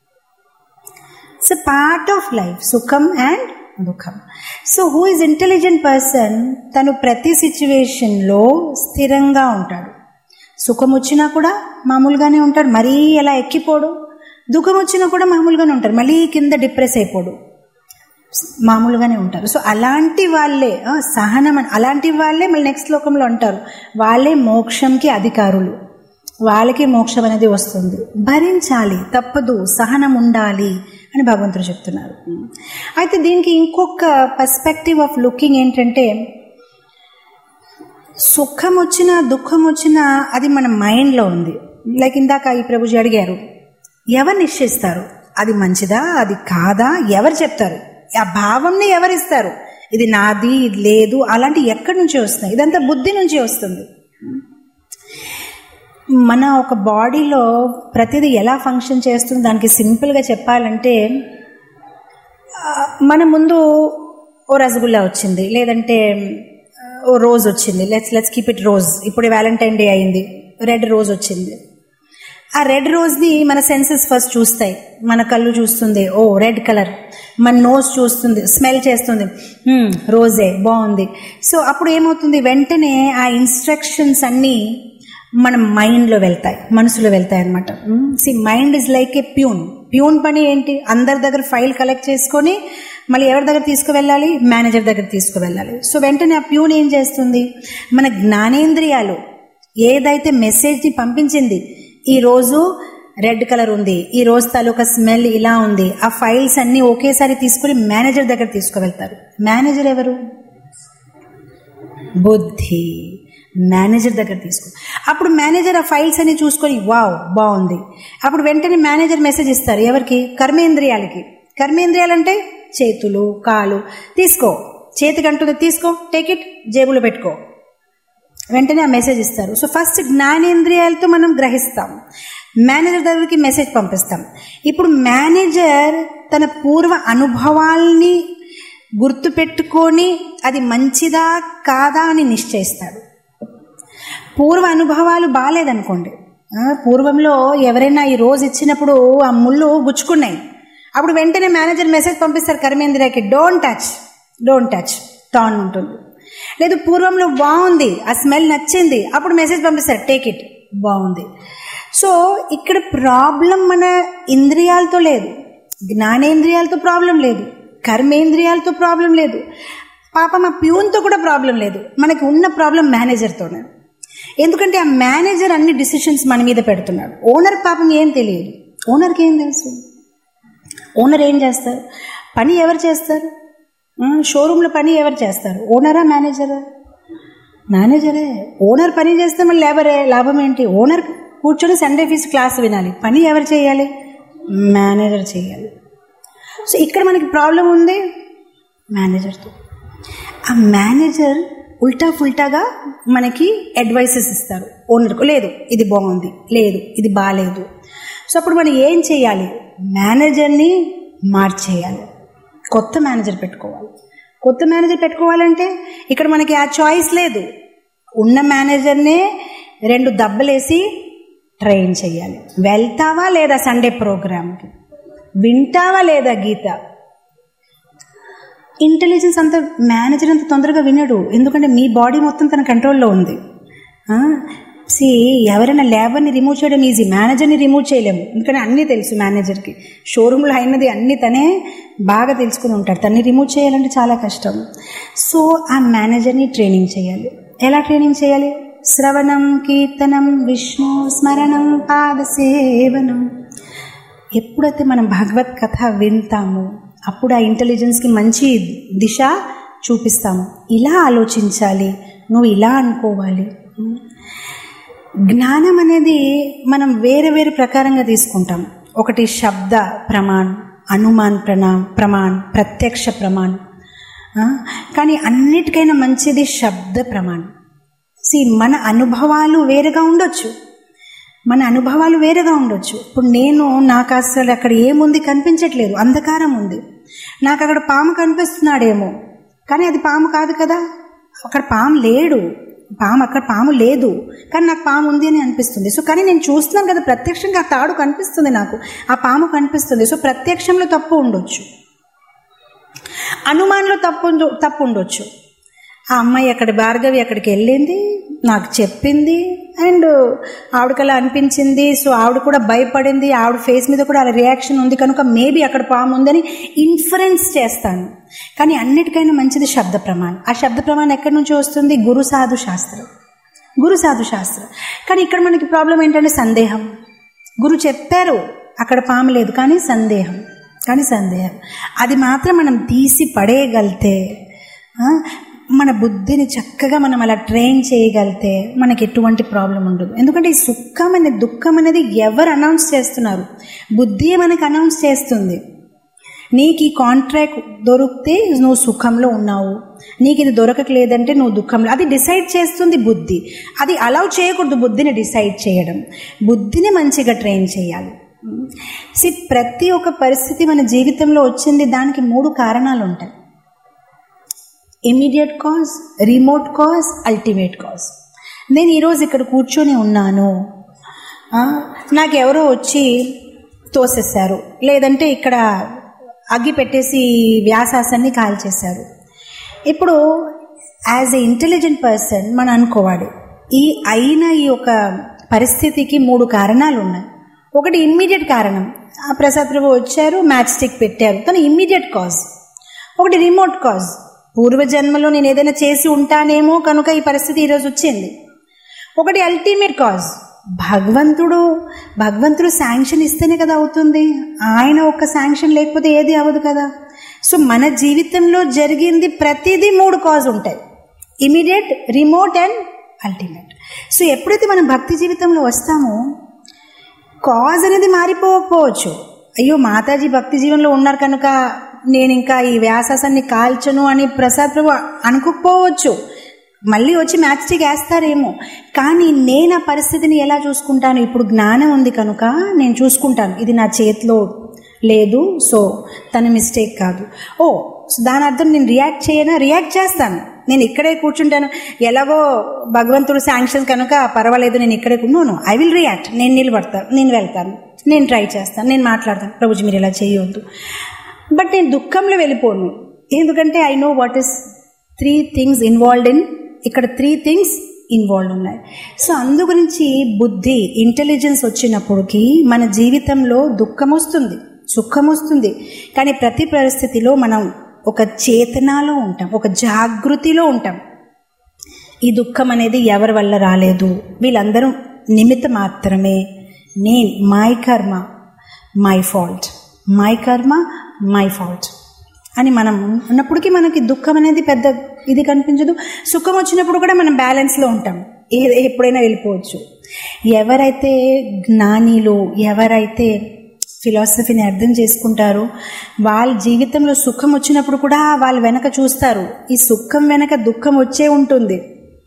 ఇట్స్ పార్ట్ ఆఫ్ లైఫ్ సుఖం అండ్ దుఃఖం so who is intelligent person తను ప్రతి సిచ్యువేషన్లో స్థిరంగా ఉంటాడు సుఖం వచ్చినా కూడా మామూలుగానే ఉంటాడు మరీ ఎలా ఎక్కిపోడు దుఃఖం వచ్చినా కూడా మామూలుగానే ఉంటారు మళ్ళీ కింద డిప్రెస్ అయిపోడు మామూలుగానే ఉంటారు సో అలాంటి వాళ్ళే ఆ, సహనం అని- అలాంటి వాళ్ళే మళ్ళీ నెక్స్ట్ లోకంలో అంటారు వాళ్ళే మోక్షంకి అధికారులు వాళ్ళకి మోక్షం అనేది వస్తుంది భరించాలి తప్పదు సహనం ఉండాలి అని భగవంతుడు చెప్తున్నారు అయితే దీనికి ఇంకొక పర్స్పెక్టివ్ ఆఫ్ లుకింగ్ ఏంటంటే సుఖం వచ్చినా దుఃఖం వచ్చినా అది మన మైండ్లో ఉంది లైక్ ఇందాక ఈ ప్రభుజీ అడిగారు ఎవరు నిశ్చయిస్తారు అది మంచిదా అది కాదా ఎవరు చెప్తారు ఆ భావంని ఎవరిస్తారు ఇది నాది ఇది లేదు అలాంటి ఎక్కడి నుంచి వస్తాయి ఇదంతా బుద్ధి నుంచి వస్తుంది మన ఒక బాడీలో ప్రతిదీ ఎలా ఫంక్షన్ చేస్తుంది దానికి సింపుల్గా చెప్పాలంటే ఆ, మన ముందు ఓ రసగుల్లా వచ్చింది లేదంటే ఆ, ఓ రోజ్ వచ్చింది let's let's keep it rose ఇప్పుడు వ్యాలంటైన్ డే అయింది రెడ్ రోజ్ వచ్చింది ఆ రెడ్ రోజ్ని మన సెన్సెస్ ఫస్ట్ చూస్తాయి మన కళ్ళు చూస్తుంది ఓ రెడ్ కలర్ మన నోస్ చూస్తుంది స్మెల్ చేస్తుంది "Hmm, రోజే బాగుంది సో అప్పుడు ఏమవుతుంది వెంటనే ఆ ఇన్స్ట్రక్షన్స్ అన్నీ మన మైండ్లో వెళ్తాయి మనసులో వెళ్తాయి అనమాట see mind is like a peon peon పని ఏంటి అందరి దగ్గర ఫైల్ కలెక్ట్ చేసుకొని మళ్ళీ ఎవరి దగ్గర తీసుకువెళ్ళాలి మేనేజర్ దగ్గర తీసుకువెళ్ళాలి సో వెంటనే ఆ ప్యూన్ ఏం చేస్తుంది మన జ్ఞానేంద్రియాలు ఏదైతే మెసేజ్ని పంపించింది ఈ రోజు రెడ్ కలర్ ఉంది ఈ రోజు తాలూకా స్మెల్ ఇలా ఉంది ఆ ఫైల్స్ అన్ని ఒకేసారి తీసుకుని మేనేజర్ దగ్గర తీసుకువెళ్తారు మేనేజర్ ఎవరు బుద్ధి మేనేజర్ దగ్గర తీసుకో అప్పుడు మేనేజర్ ఆ ఫైల్స్ అన్ని చూసుకొని వావ్ బాగుంది అప్పుడు వెంటనే మేనేజర్ మెసేజ్ ఇస్తారు ఎవరికి కర్మేంద్రియాలకి కర్మేంద్రియాలు అంటే చేతులు కాలు తీసుకో చేతికి అంటుంది తీసుకో టేక్ ఇట్ జేబులో పెట్టుకో వెంటనే ఆ మెసేజ్ ఇస్తారు సో ఫస్ట్ జ్ఞానేంద్రియాలతో మనం గ్రహిస్తాం మేనేజర్ దగ్గరికి మెసేజ్ పంపిస్తాం ఇప్పుడు మేనేజర్ తన పూర్వ అనుభవాల్ని గుర్తుపెట్టుకొని అది మంచిదా కాదా అని నిశ్చయిస్తాడు పూర్వ అనుభవాలు బాగాలేదనుకోండి ఆ, పూర్వంలో ఎవరైనా ఈ రోజు ఇచ్చినప్పుడు ఆ ముళ్ళు గుచ్చుకున్నాయి అప్పుడు వెంటనే మేనేజర్ మెసేజ్ పంపిస్తారు కర్మేంద్రియకి డోంట్ టచ్ డోంట్ టచ్ టాన్ ఉంటుంది లేదు పూర్వంలో బాగుంది ఆ స్మెల్ నచ్చింది అప్పుడు మెసేజ్ పంపిస్తారు టేక్ ఇట్ బాగుంది సో ఇక్కడ ప్రాబ్లం మన ఇంద్రియాలతో లేదు జ్ఞానేంద్రియాలతో ప్రాబ్లం లేదు కర్మేంద్రియాలతో ప్రాబ్లం లేదు పాప మా ప్యూన్తో కూడా ప్రాబ్లం లేదు మనకి ఉన్న ప్రాబ్లం మేనేజర్తోనే ఎందుకంటే ఆ మేనేజర్ అన్ని డిసిషన్స్ మన మీద పెడుతున్నాడు ఓనర్ పాపం ఏం తెలియదు ఓనర్కి ఏం తెలుసు ఓనర్ ఏం చేస్తారు పని ఎవరు చేస్తారు షోరూంలో పని ఎవరు చేస్తారు ఓనరా మేనేజరా మేనేజరే ఓనర్ పని చేస్తే మళ్ళీ లేబరే లాభం ఏంటి ఓనర్ కూర్చొని సండే ఫీజు క్లాస్ వినాలి పని ఎవరు చేయాలి మేనేజర్ చేయాలి సో ఇక్కడ మనకి ప్రాబ్లం ఉంది మేనేజర్తో ఆ మేనేజర్ ఉల్టా ఫుల్టాగా మనకి అడ్వైసెస్ ఇస్తారు ఓనర్కు లేదు ఇది బాగుంది లేదు ఇది బాగాలేదు సో అప్పుడు మనం ఏం చేయాలి మేనేజర్ని మార్చేయాలి కొత్త మేనేజర్ పెట్టుకోవాలి కొత్త మేనేజర్ పెట్టుకోవాలంటే ఇక్కడ మనకి ఆ చాయిస్ లేదు ఉన్న మేనేజర్నే రెండు దెబ్బలేసి ట్రైన్ చేయాలి వెళ్తావా లేదా సండే ప్రోగ్రామ్కి వింటావా లేదా గీత ఇంటెలిజెన్స్ అంత మేనేజర్ అంత తొందరగా వినడు ఎందుకంటే మీ బాడీ మొత్తం తన కంట్రోల్లో ఉంది సి ఎవరైనా లేబర్ని రిమూవ్ చేయడం ఈజీ మేనేజర్ని రిమూవ్ చేయలేము ఎందుకంటే అన్నీ తెలుసు మేనేజర్కి షోరూంలో అయినది అన్నీ తనే బాగా తెలుసుకుని ఉంటాడు తన్ని రిమూవ్ చేయాలంటే చాలా కష్టం సో ఆ మేనేజర్ని ట్రైనింగ్ చేయాలి ఎలా ట్రైనింగ్ చేయాలి శ్రవణం కీర్తనం విష్ణు స్మరణం పాద సేవనం ఎప్పుడైతే మనం భగవత్ కథ వింటామో అప్పుడు ఆ ఇంటెలిజెన్స్కి మంచి దిశ చూపిస్తాము ఇలా ఆలోచించాలి నువ్వు ఇలా అనుకోవాలి జ్ఞానం అనేది మనం వేరే వేరే ప్రకారంగా తీసుకుంటాం ఒకటి శబ్ద ప్రమాణ్ అనుమాన్ ప్రణా ప్రమాణ్ ప్రత్యక్ష ప్రమాణ్ ఆ, కానీ అన్నిటికైనా మంచిది శబ్ద ప్రమాణం సి మన అనుభవాలు వేరేగా ఉండొచ్చు మన అనుభవాలు వేరేగా ఉండొచ్చు ఇప్పుడు నేను నాకు అసలు అక్కడ ఏముంది కనిపించట్లేదు అంధకారం ఉంది నాకు అక్కడ పాము కనిపిస్తున్నాడేమో కానీ అది పాము కాదు కదా అక్కడ పాము లేడు పాము అక్కడ పాము లేదు కానీ నాకు పాము ఉంది అని అనిపిస్తుంది సో కానీ నేను చూస్తున్నాను కదా ప్రత్యక్షంగా ఆ తాడు కనిపిస్తుంది నాకు ఆ పాము కనిపిస్తుంది సో ప్రత్యక్షంలో తప్పు ఉండొచ్చు అనుమానంలో తప్పు ఉండు- తప్పు ఉండొచ్చు ఆ అమ్మాయి అక్కడ భార్గవి అక్కడికి వెళ్ళింది నాకు చెప్పింది అండ్ ఆవిడకి అలా అనిపించింది సో ఆవిడ కూడా భయపడింది ఆవిడ ఫేస్ మీద కూడా అలా రియాక్షన్ ఉంది కనుక మేబీ అక్కడ పాము ఉందని ఇన్ఫరెన్స్ చేస్తాను కానీ అన్నిటికైనా మంచిది శబ్ద ప్రమాణం ఆ శబ్ద ప్రమాణం ఎక్కడి నుంచి వస్తుంది గురు సాధు శాస్త్రం గురు సాధు శాస్త్రం కానీ ఇక్కడ మనకి ప్రాబ్లం ఏంటంటే సందేహం గురు చెప్పారు అక్కడ పాము లేదు కానీ సందేహం కానీ సందేహం అది మాత్రం మనం తీసి పడేయగలితే ఆ, మన బుద్ధిని చక్కగా మనం అలా ట్రైన్ చేయగలితే మనకి ఎటువంటి ప్రాబ్లం ఉండదు ఎందుకంటే ఈ సుఖం అనేది దుఃఖం అనేది ఎవరు అనౌన్స్ చేస్తున్నారు బుద్ధియే మనకు అనౌన్స్ చేస్తుంది నీకు ఈ కాంట్రాక్ట్ దొరికితే నువ్వు సుఖంలో ఉన్నావు నీకు ఇది దొరకట్లేదంటే నువ్వు దుఃఖంలో అది డిసైడ్ చేస్తుంది బుద్ధి అది అలౌ చేయకూడదు బుద్ధిని డిసైడ్ చేయడం బుద్ధిని మంచిగా ట్రైన్ చేయాలి సి ప్రతి ఒక్క పరిస్థితి మన జీవితంలో వచ్చింది దానికి మూడు కారణాలు ఉంటాయి immediate cause remote cause ultimate cause నేను ఈరోజు ఇక్కడ కూర్చొని ఉన్నాను ఆ, నాకు ఎవరో వచ్చి తోసేశారు లేదంటే ఇక్కడ అగ్గి పెట్టేసి వ్యాసాసాన్ని కాల్చేశారు ఇప్పుడు యాజ్ ఎ ఇంటెలిజెంట్ పర్సన్ మనం అనుకోవాలి ఈ అయిన ఈ ఒక పరిస్థితికి మూడు కారణాలు ఉన్నాయి ఒకటి ఇమ్మీడియట్ కారణం ఆ ప్రసాద్ ప్రభు వచ్చారు మ్యాచ్ స్టిక్ పెట్టారు తను ఇమ్మీడియట్ కాజ్ ఒకటి రిమోట్ కాజ్ పూర్వజన్మలో నేను ఏదైనా చేసి ఉంటానేమో కనుక ఈ పరిస్థితి ఈరోజు వచ్చింది ఒకటి అల్టిమేట్ కాజ్ భగవంతుడు భగవంతుడు శాంక్షన్ ఇస్తేనే కదా అవుతుంది ఆయన ఒక్క శాంక్షన్ లేకపోతే ఏది అవ్వదు కదా సో మన జీవితంలో జరిగింది ప్రతిదీ మూడు కాజ్ ఉంటాయి immediate remote and ultimate so ఎప్పుడైతే మనం భక్తి జీవితంలో వస్తామో కాజ్ అనేది మారిపోకపోవచ్చు అయ్యో మాతాజీ భక్తి జీవనంలో ఉన్నారు కనుక నేను ఇంకా ఈ వ్యాసాసాన్ని కాల్చను అని ప్రసాద్ ప్రభు అనుకోకపోవచ్చు మళ్ళీ వచ్చి మ్యాచ్ స్టిక్ వేస్తారేమో కానీ నేను ఆ పరిస్థితిని ఎలా చూసుకుంటాను ఇప్పుడు జ్ఞానం ఉంది కనుక నేను చూసుకుంటాను ఇది నా చేతిలో లేదు సో తన మిస్టేక్ కాదు ఓ సో దాని అర్థం నేను రియాక్ట్ చేయనా రియాక్ట్ చేస్తాను నేను ఇక్కడే కూర్చుంటాను ఎలాగో భగవంతుడు శాంక్షన్ కనుక పర్వాలేదు నేను ఇక్కడే కూర్చున్నాను ఐ విల్ రియాక్ట్ నేను నిలబడతాను నేను వెళ్తాను నేను ట్రై చేస్తాను నేను మాట్లాడతాను ప్రభుజీ మీరు ఇలా చేయొద్దు బట్ నేను దుఃఖంలో వెళ్ళిపోను ఎందుకంటే I know what is three things involved in ఇక్కడ త్రీ థింగ్స్ ఇన్వాల్వ్ ఉన్నాయి సో అందు గురించి బుద్ధి ఇంటెలిజెన్స్ వచ్చినప్పటికీ మన జీవితంలో దుఃఖం వస్తుంది సుఖం వస్తుంది కానీ ప్రతి పరిస్థితిలో మనం ఒక చేతనాలో ఉంటాం ఒక జాగృతిలో ఉంటాం ఈ దుఃఖం అనేది ఎవరి వల్ల రాలేదు వీళ్ళందరూ నిమిత్త మాత్రమే నేను my karma my fault my karma my fault అని మనం ఉన్నప్పటికీ మనకి దుఃఖం అనేది పెద్ద ఇది కనిపించదు సుఖం వచ్చినప్పుడు కూడా మనం బ్యాలెన్స్లో ఉంటాం ఏ- ఎప్పుడైనా వెళ్ళిపోవచ్చు ఎవరైతే జ్ఞానిలు ఎవరైతే ఫిలాసఫీని అర్థం చేసుకుంటారో వాళ్ళ జీవితంలో సుఖం వచ్చినప్పుడు కూడా వాళ్ళు వెనక చూస్తారు ఈ సుఖం వెనక దుఃఖం వచ్చే ఉంటుంది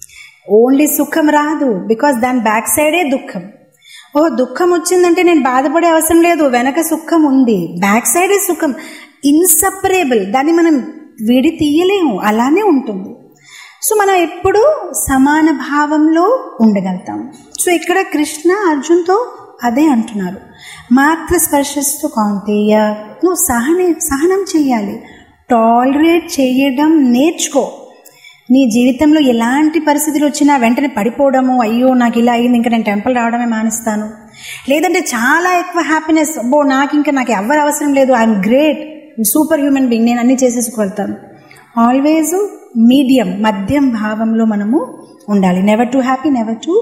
ఓన్లీ సుఖం రాదు బికాస్ దాని బ్యాక్ సైడే దుఃఖం ఓ దుఃఖం వచ్చిందంటే నేను బాధపడే అవసరం లేదు వెనక సుఖం ఉంది బ్యాక్ సైడే సుఖం ఇన్సపరేబుల్ దాన్ని మనం విడి తీయలేము అలానే ఉంటుంది సో మనం ఎప్పుడు సమాన భావంలో ఉండగలుగుతాం సో ఇక్కడ కృష్ణ అర్జున్తో అదే అంటున్నారు మాత్ర స్పర్శస్తు కౌంతేయ నువ్వు సహనే సహనం చేయాలి టాలరేట్ చేయడం నేర్చుకో నీ జీవితంలో ఎలాంటి పరిస్థితులు వచ్చినా వెంటనే పడిపోవడము అయ్యో నాకు ఇలా అయింది ఇంకా నేను టెంపుల్ రావడమే మానేస్తాను లేదంటే చాలా ఎక్కువ హ్యాపీనెస్ అబ్బో నాకు ఇంకా నాకు ఎవరు అవసరం లేదు I'm great super human being నేను అన్ని చేసేసుకెళ్తాను ఆల్వేజ్ మీడియం మధ్యం భావంలో మనము ఉండాలి never to happy never to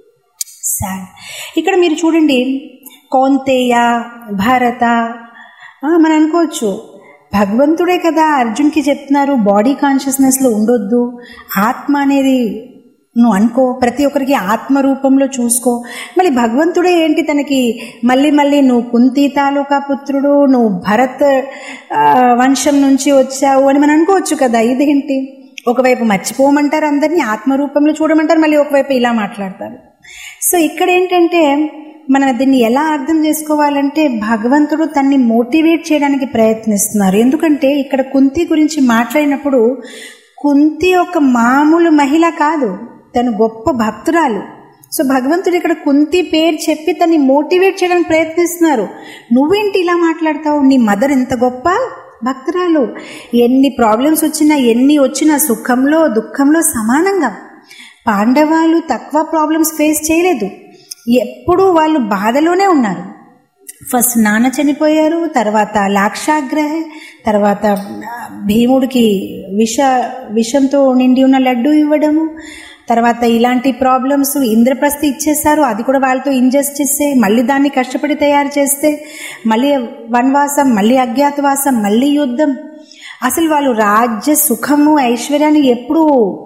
sad ఇక్కడ మీరు చూడండి కౌంతేయ భారత ఆ, మనం అనుకోవచ్చు భగవంతుడే కదా అర్జున్కి చెప్తున్నారు బాడీ కాన్షియస్నెస్లో ఉండొద్దు ఆత్మ అనేది నువ్వు అనుకో ప్రతి ఒక్కరికి ఆత్మ రూపంలో చూసుకో మళ్ళీ భగవంతుడే ఏంటి తనకి మళ్ళీ మళ్ళీ నువ్వు కుంతి తాలూకా పుత్రుడు నువ్వు భరత్ ఆ, వంశం నుంచి వచ్చావు అని మనం అనుకోవచ్చు కదా ఇదేంటి ఒకవైపు మర్చిపోమంటారు అందరినీ ఆత్మరూపంలో చూడమంటారు మళ్ళీ ఒకవైపు ఇలా మాట్లాడతారు సో ఇక్కడ ఏంటంటే మనం దీన్ని ఎలా అర్థం చేసుకోవాలంటే భగవంతుడు తన్ని మోటివేట్ చేయడానికి ప్రయత్నిస్తున్నారు ఎందుకంటే ఇక్కడ కుంతి గురించి మాట్లాడినప్పుడు కుంతి ఒక మామూలు మహిళ కాదు తను గొప్ప భక్తురాలు సో భగవంతుడు ఇక్కడ కుంతి పేరు చెప్పి తన్ని మోటివేట్ చేయడానికి ప్రయత్నిస్తున్నారు నువ్వేంటి ఇలా మాట్లాడతావు నీ మదర్ ఎంత గొప్ప భక్తురాలు ఎన్ని ప్రాబ్లమ్స్ వచ్చినా ఎన్ని వచ్చినా సుఖంలో దుఃఖంలో సమానంగా పాండవాలు తక్కువ ప్రాబ్లమ్స్ ఫేస్ చేయలేదు ఎప్పుడూ వాళ్ళు బాధలోనే ఉన్నారు ఫస్ట్ నాన్న చనిపోయారు తర్వాత లాక్షాగ్రహ తర్వాత భీముడికి విష విషంతో నిండి ఉన్న లడ్డు ఇవ్వడము తర్వాత ఇలాంటి ప్రాబ్లమ్స్ ఇంద్రప్రస్థ ఇచ్చేసారు అది కూడా వాళ్ళతో ఇంజస్ట్ చేస్తే మళ్ళీ దాన్ని కష్టపడి తయారు చేస్తే మళ్ళీ వనవాసం మళ్ళీ అజ్ఞాతవాసం మళ్ళీ యుద్ధం అసలు వాళ్ళు రాజ్య సుఖము ఐశ్వర్యాన్ని ఎప్పుడు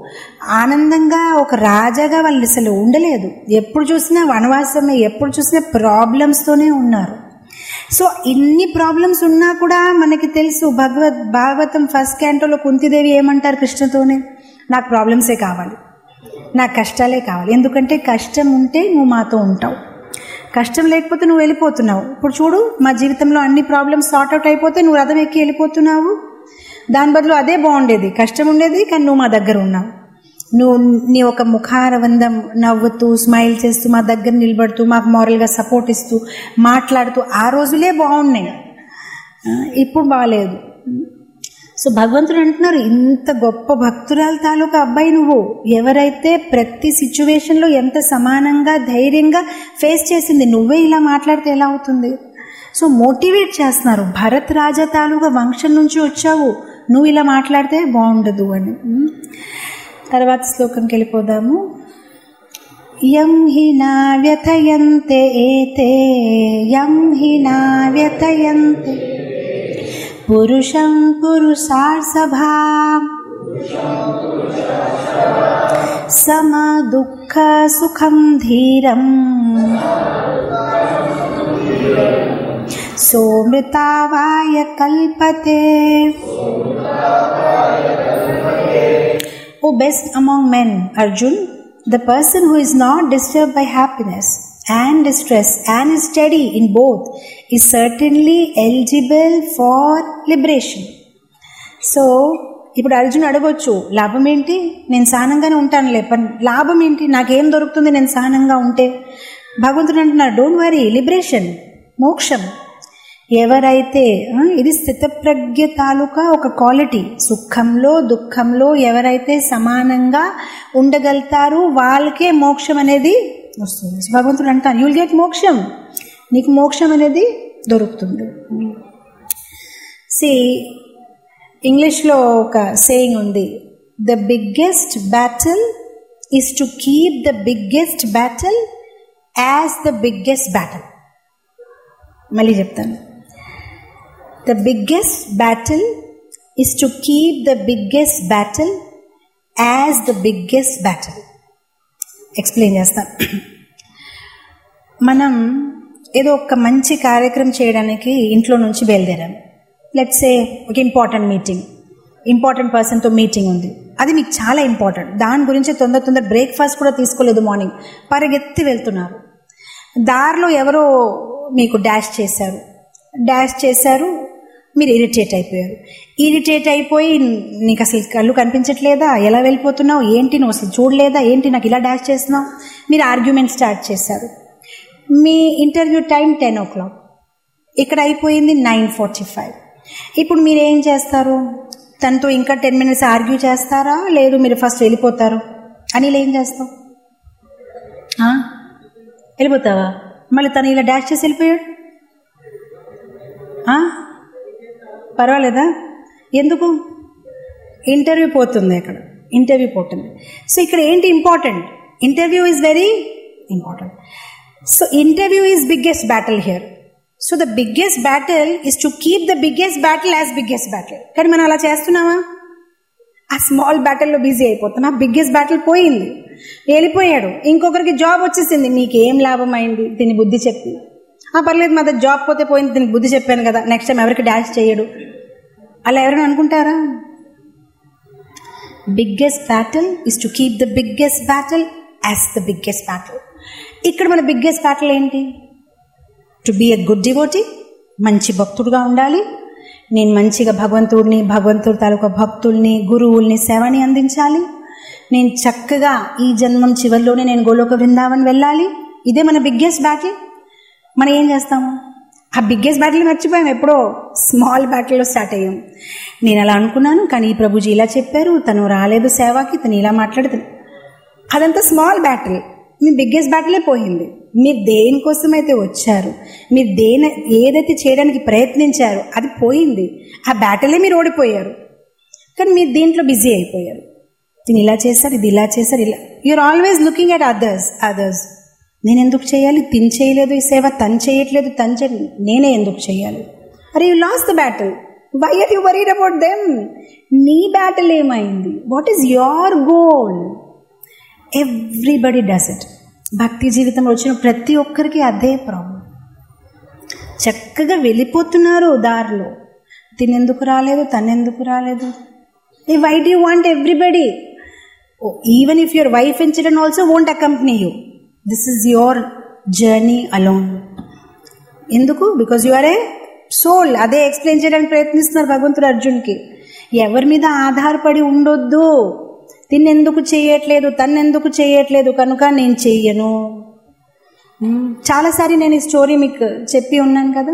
ఆనందంగా ఒక రాజాగా వాళ్ళు అసలు ఉండలేదు ఎప్పుడు చూసినా వనవాసమే ఎప్పుడు చూసినా ప్రాబ్లమ్స్తోనే ఉన్నారు సో ఇన్ని ప్రాబ్లమ్స్ ఉన్నా కూడా మనకి తెలుసు భగవద్ భాగవతం ఫస్ట్ క్యాంటోలో కుంతిదేవి ఏమంటారు కృష్ణతోనే నాకు ప్రాబ్లమ్సే కావాలి నాకు కష్టాలే కావాలి ఎందుకంటే కష్టం ఉంటే నువ్వు మాతో ఉంటావు కష్టం లేకపోతే నువ్వు వెళ్ళిపోతున్నావు ఇప్పుడు చూడు మా జీవితంలో అన్ని ప్రాబ్లమ్స్ సార్ట్ అవుట్ అయిపోతే నువ్వు రథం ఎక్కి వెళ్ళిపోతున్నావు దాని బదులు అదే బాగుండేది కష్టం ఉండేది కానీ నువ్వు మా దగ్గర ఉన్నావు నువ్వు నీ ఒక ముఖారవందం నవ్వుతూ స్మైల్ చేస్తూ మా దగ్గర నిలబడుతూ మాకు మారల్గా సపోర్ట్ ఇస్తూ మాట్లాడుతూ ఆ రోజులే బాగున్నాయి ఆ, ఇప్పుడు బాగాలేదు సో భగవంతుడు అంటున్నారు ఇంత గొప్ప భక్తురాలు తాలూకా అబ్బాయి నువ్వు ఎవరైతే ప్రతి సిచ్యువేషన్లో ఎంత సమానంగా ధైర్యంగా ఫేస్ చేసింది నువ్వే ఇలా మాట్లాడితే ఎలా అవుతుంది సో మోటివేట్ చేస్తున్నారు భరత్ రాజా తాలూకా వంశం నుంచి వచ్చావు నువ్వు ఇలా మాట్లాడితే బాగుండదు అని ఉమ్. తర్వాత శ్లోకంకి వెళ్ళిపోదాము యం హి నా వ్యథయంతే ఏతే యం హి నా వ్యథయంతే పురుషం పురుషార్సభా సమ దుఃఖ సుఖం ధీరం సోమృతావాయ కల్పతే O best among men, Arjun, the person who is not disturbed by happiness and distress and is steady in both is certainly eligible for liberation. So ఇప్పుడు అర్జున్ అడగొచ్చు లాభం ఏంటి నేను సహనంగానే ఉంటానులే పన్ లాభం ఏంటి నాకేం దొరుకుతుంది నేను సహనంగా ఉంటే భగవంతుడు అంటున్నారు డోంట్ వరీ లిబరేషన్ మోక్షం ఎవరైతే ఆ, ఇది స్థితప్రజ్ఞ తాలూకా ఒక క్వాలిటీ సుఖంలో దుఃఖంలో ఎవరైతే సమానంగా ఉండగలుగుతారో వాళ్ళకే మోక్షం అనేది వస్తుంది సో భగవంతుడు అంటాను యుల్ గెట్ మోక్షం నీకు మోక్షం అనేది దొరుకుతుంది సి ఇంగ్లీష్లో ఒక సేయింగ్ ఉంది the biggest battle is to keep the biggest battle as the biggest battle మళ్ళీ చెప్తాను the biggest battle is to keep the biggest battle as the biggest battle explain చేస్తాను మనం ఏదో ఒక మంచి కార్యక్రమం చేయడానికి ఇంట్లో నుంచి బయలుదేరాం లెట్స్ ఏ ఒక ఇంపార్టెంట్ మీటింగ్ ఇంపార్టెంట్ పర్సన్తో మీటింగ్ ఉంది అది మీకు చాలా ఇంపార్టెంట్ దాని గురించి తొందర తొందర బ్రేక్ఫాస్ట్ కూడా తీసుకోలేదు మార్నింగ్ పరిగెత్తి వెళ్తున్నారు దారిలో ఎవరో మీకు డాష్ చేశారు డాష్ చేశారు మీరు ఇరిటేట్ అయిపోయారు ఇరిటేట్ అయిపోయి నీకు అసలు కళ్ళు కనిపించట్లేదా ఎలా వెళ్ళిపోతున్నావు ఏంటి నువ్వు అసలు చూడలేదా ఏంటి నాకు ఇలా డాష్ చేస్తున్నావు మీరు ఆర్గ్యుమెంట్ స్టార్ట్ చేశారు మీ interview time ten o'clock ఇక్కడ అయిపోయింది నైన్ ఫార్టీ ఫైవ్ ఇప్పుడు మీరు ఏం చేస్తారు తనతో ఇంకా టెన్ మినిట్స్ ఆర్గ్యూ చేస్తారా లేదు మీరు ఫస్ట్ వెళ్ళిపోతారు అనిల్ ఏం చేస్తావు ఆ? వెళ్ళిపోతావా మళ్ళీ తను ఇలా డాష్ చేసి వెళ్ళిపోయాడు ఆ? పర్వాలేదా ఎందుకు ఇంటర్వ్యూ పోతుంది ఇక్కడ ఇంటర్వ్యూ పోతుంది సో ఇక్కడ ఏంటి important interview is very important so interview is biggest battle here so the biggest battle is to keep the biggest battle as biggest battle కానీ మనం అలా చేస్తున్నామా ఆ స్మాల్ బ్యాటిల్లో బిజీ అయిపోతాం ఆ బిగ్గెస్ట్ బ్యాటిల్ పోయింది వెళ్ళిపోయాడు ఇంకొకరికి జాబ్ వచ్చేసింది మీకు ఏం లాభం అయింది దీని బుద్ధి చెప్పి ఆ పర్లేదు మా దగ్గర జాబ్ పోతే పోయింది దీనికి బుద్ధి చెప్పాను కదా నెక్స్ట్ టైం ఎవరికి డాష్ చేయడు అలా ఎవరైనా అనుకుంటారా biggest battle is to keep the biggest battle as the biggest battle ఇక్కడ మన బిగ్గెస్ట్ బ్యాటిల్ ఏంటి to be a good devotee మంచి భక్తుడుగా ఉండాలి నేను మంచిగా భగవంతుడిని భగవంతుడి తాలూకా భక్తుల్ని గురువుల్ని సేవని అందించాలి నేను చక్కగా ఈ జన్మం చివరిలోనే నేను గోలోక బృందావన్ వెళ్ళాలి ఇదే మన బిగ్గెస్ట్ బ్యాటిల్ మనం ఏం చేస్తాము ఆ బిగ్గెస్ట్ బ్యాటిల్ మర్చిపోయాం ఎప్పుడో స్మాల్ బ్యాటిల్లో స్టార్ట్ అయ్యాం నేను అలా అనుకున్నాను కానీ ఈ ప్రభుజీ ఇలా చెప్పారు తను రాలేదు సేవకి తను ఇలా మాట్లాడుతుంది అదంతా స్మాల్ బ్యాటిల్ మీ బిగ్గెస్ట్ బ్యాటిలే పోయింది మీరు దేనికోసమైతే వచ్చారు మీరు దేని ఏదైతే చేయడానికి ప్రయత్నించారో అది పోయింది ఆ బ్యాటిలే మీరు ఓడిపోయారు కానీ మీరు దీంట్లో బిజీ అయిపోయారు దీన్ని ఇలా చేశారు ఇది ఇలా చేశారు ఇలా you are always looking at others others నేను ఎందుకు చేయాలి తిని చేయలేదు ఈ సేవ తను చేయట్లేదు తను చే నేనే ఎందుకు చేయాలి అరే you lose the battle why are you worried about them నీ బ్యాటిల్ ఏమైంది what is your goal everybody does it భక్తి జీవితంలో వచ్చిన ప్రతి ఒక్కరికి అదే ప్రాబ్లం చక్కగా వెళ్ళిపోతున్నారు దారిలో తినెందుకు రాలేదు తనెందుకు రాలేదు ఏ why do want everybody even if your wife and children also won't accompany you this is your journey alone ఎందుకు because you are a soul అదే ఎక్స్ప్లెయిన్ చేయడానికి ప్రయత్నిస్తున్నారు భగవంతుడు అర్జున్కి ఎవరి మీద ఆధారపడి ఉండొద్దు తిన్నెందుకు చేయట్లేదు తన్నెందుకు చేయట్లేదు కనుక నేను చెయ్యను మ్మ్. చాలాసారి నేను ఈ స్టోరీ మీకు చెప్పి ఉన్నాను కదా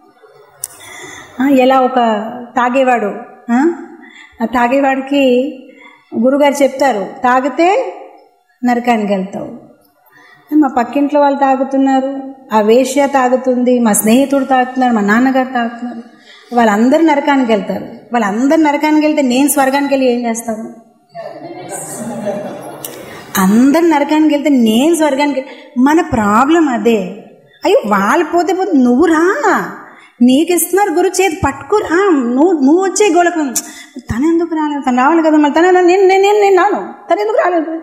ఆ, ఎలా ఒక తాగేవాడు ఆ? ఆ తాగేవాడికి గురుగారు చెప్తారు తాగితే నరకానికి వెళ్తావు మా పక్కింట్లో వాళ్ళు తాగుతున్నారు ఆ వేశ్య తాగుతుంది మా స్నేహితుడు తాగుతున్నారు మా నాన్నగారు తాగుతున్నారు వాళ్ళందరూ నరకానికి వెళ్తారు వాళ్ళందరూ నరకానికి వెళ్తే నేను స్వర్గానికి వెళ్ళి ఏం చేస్తాను అందరు నరకానికి వెళ్తే నేను స్వర్గానికి వెళ్- మన ప్రాబ్లం అదే అయ్యో వాళ్ళు పోతే పోతే నువ్వు రా నీకు ఇస్తున్నారు గురు చేతి పట్టుకురా నువ్వు నువ్వు వచ్చే గోళకం తను ఎందుకు రాలేదు తను రావాలి కదా మళ్ళీ తన నేను నేను నేను నేను రాను తను ఎందుకు రాలేదు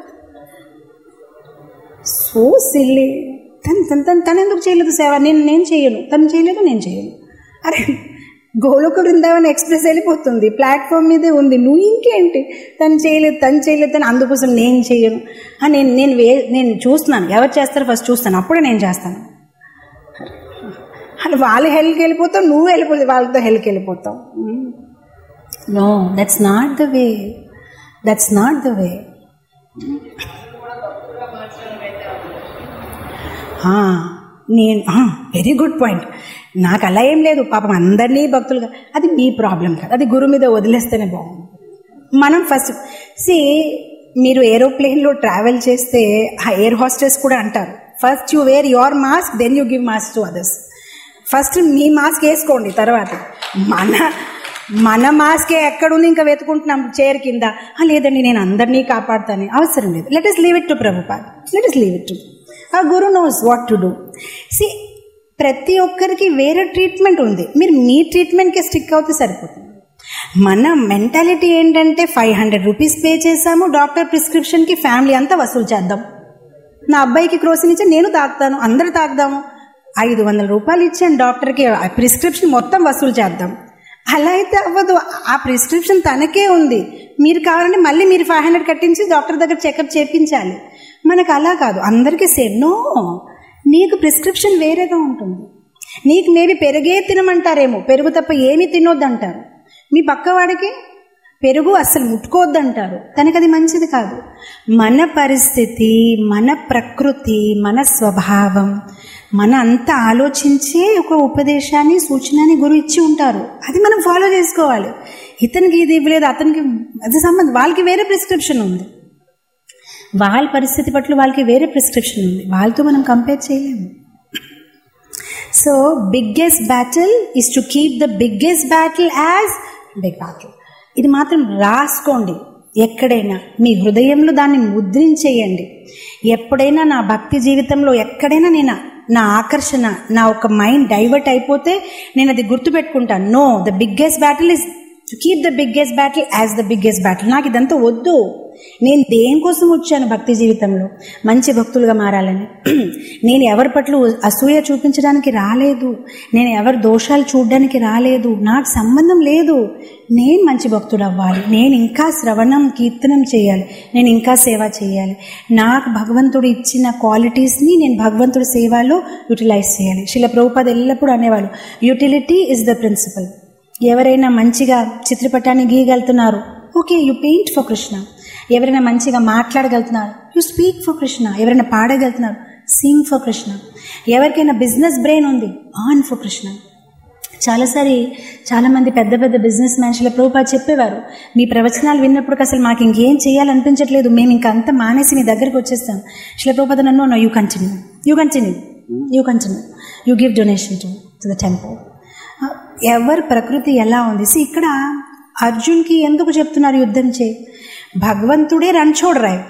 సో సిల్లి తను తను తను తను ఎందుకు చేయలేదు సేవ నేను నేను చేయను తను చేయలేదు నేను చేయను అరే గోలోక బృందావన్ ఎక్స్ప్రెస్ వెళ్ళిపోతుంది ప్లాట్ఫామ్ మీదే ఉంది నువ్వు ఇంకేంటి తను చేయలేదు తను చేయలేదు తను అందుకోసం నేను చేయను ఆ, నేను నేను వే నేను చూస్తున్నాను ఎవరు చేస్తారో ఫస్ట్ చూస్తాను అప్పుడే నేను చేస్తాను అలా వాళ్ళ హెల్కి వెళ్ళిపోతావు నువ్వు వెళ్ళిపోతావు వాళ్ళతో హెల్కి వెళ్ళిపోతావు no that's not the way that's not the way ఆ, నేను వెరీ గుడ్ పాయింట్ నాకు అలా ఏం లేదు పాపం అందరినీ భక్తులుగా అది మీ ప్రాబ్లం కాదు అది గురువు మీద వదిలేస్తేనే బాగుంది మనం ఫస్ట్ సి మీరు ఏరోప్లేన్లో ట్రావెల్ చేస్తే ఆ ఎయిర్ హాస్టెస్ కూడా అంటారు first you wear your mask then you give mask to others first మీ మాస్క్ వేసుకోండి తర్వాత మన మన మాస్కే ఎక్కడుంది ఇంకా వెతుకుంటున్నాం చైర్ కింద "ఆ, లేదండి నేను అందరినీ కాపాడుతాను అవసరం లేదు let is leave it to Prabhupad let is leave it to a guru knows what to do see ప్రతి ఒక్కరికి వేరే ట్రీట్మెంట్ ఉంది మీరు మీ ట్రీట్మెంట్కి స్టిక్ అవుతే సరిపోతుంది మన మెంటాలిటీ ఏంటంటే ఫైవ్ హండ్రెడ్ రూపీస్ పే చేసాము డాక్టర్ ప్రిస్క్రిప్షన్కి ఫ్యామిలీ అంతా వసూలు చేద్దాం నా అబ్బాయికి క్రోసిన్ ఇచ్చి నేను తాగుతాను అందరూ తాగుదాము ఐదు వందల రూపాయలు ఇచ్చాను డాక్టర్కి ఆ ప్రిస్క్రిప్షన్ మొత్తం వసూలు చేద్దాం అలా అయితే అవ్వదు ఆ ప్రిస్క్రిప్షన్ తనకే ఉంది మీరు కావాలంటే మళ్ళీ మీరు ఫైవ్ హండ్రెడ్ కట్టించి డాక్టర్ దగ్గర చెకప్ చేయించాలి మనకు అలా కాదు అందరికీ సేమ్ నో నీకు ప్రిస్క్రిప్షన్ వేరేగా ఉంటుంది నీకు మేబీ పెరుగే తినమంటారేమో పెరుగు తప్ప ఏమీ తినొద్దంటారు మీ పక్కవాడికి పెరుగు అస్సలు ముట్టుకోవద్దంటారు తనకు అది మంచిది కాదు మన పరిస్థితి మన ప్రకృతి మన స్వభావం మన అంతా ఆలోచించే ఒక ఉపదేశాన్ని సూచనని గురు ఇచ్చి ఉంటారు అది మనం ఫాలో చేసుకోవాలి ఇతనికి ఇది ఇవ్వలేదు అతనికి అది సంబంధం వాళ్ళకి వేరే ప్రిస్క్రిప్షన్ ఉంది వాళ్ళ పరిస్థితి పట్ల వాళ్ళకి వేరే ప్రిస్క్రిప్షన్ ఉంది వాళ్ళతో మనం కంపేర్ చేయలేము so biggest battle is to keep the biggest battle as big battle ఇది మాత్రం రాసుకోండి ఎక్కడైనా మీ హృదయంలో దాన్ని ముద్రించేయండి ఎప్పుడైనా నా భక్తి జీవితంలో ఎక్కడైనా నేను నా ఆకర్షణ నా ఒక మైండ్ డైవర్ట్ అయిపోతే నేను అది గుర్తుపెట్టుకుంటాను no the biggest battle is to keep the biggest battle as the biggest battle నాకు ఇదంతా వద్దు నేను దేనికోసం వచ్చాను భక్తి జీవితంలో మంచి భక్తులుగా మారాలని నేను ఎవరి పట్ల అసూయ చూపించడానికి రాలేదు నేను ఎవరి దోషాలు చూడడానికి రాలేదు నాకు సంబంధం లేదు నేను మంచి భక్తుడు అవ్వాలి నేను ఇంకా శ్రవణం కీర్తనం చేయాలి నేను ఇంకా సేవ చేయాలి నాకు భగవంతుడు ఇచ్చిన క్వాలిటీస్ని నేను భగవంతుడి సేవలో యూటిలైజ్ చేయాలి శిల ప్రభుపాద ఎల్లప్పుడూ అనేవాళ్ళు యూటిలిటీ ఇస్ ద ప్రిన్సిపల్ ఎవరైనా మంచిగా చిత్రపటాన్ని గీయగలుగుతున్నారు okay you paint for Krishna ఎవరైనా మంచిగా మాట్లాడగలుగుతున్నారు యు స్పీక్ ఫర్ కృష్ణ ఎవరైనా పాడగలుగుతున్నారు సింగ్ ఫర్ కృష్ణ ఎవరికైనా బిజినెస్ బ్రెయిన్ ఉంది ఆన్ ఫర్ కృష్ణ చాలాసారి చాలామంది పెద్ద పెద్ద బిజినెస్ మ్యాన్స్ల ప్రభుపా చెప్పేవారు మీ ప్రవచనాలు విన్నప్పుడు అసలు మాకు ఇంకేం చేయాలనిపించట్లేదు మేము ఇంకా అంతా మానేసి మీ దగ్గరికి వచ్చేస్తాం శిల ప్రభుపాద నన్ను no you continue you continue you continue you give donation to to the temple ఎవరి ప్రకృతి ఎలా ఉంది సో ఇక్కడ అర్జున్కి ఎందుకు చెప్తున్నారు యుద్ధం చే భగవంతుడే రణ్చోడరాయ్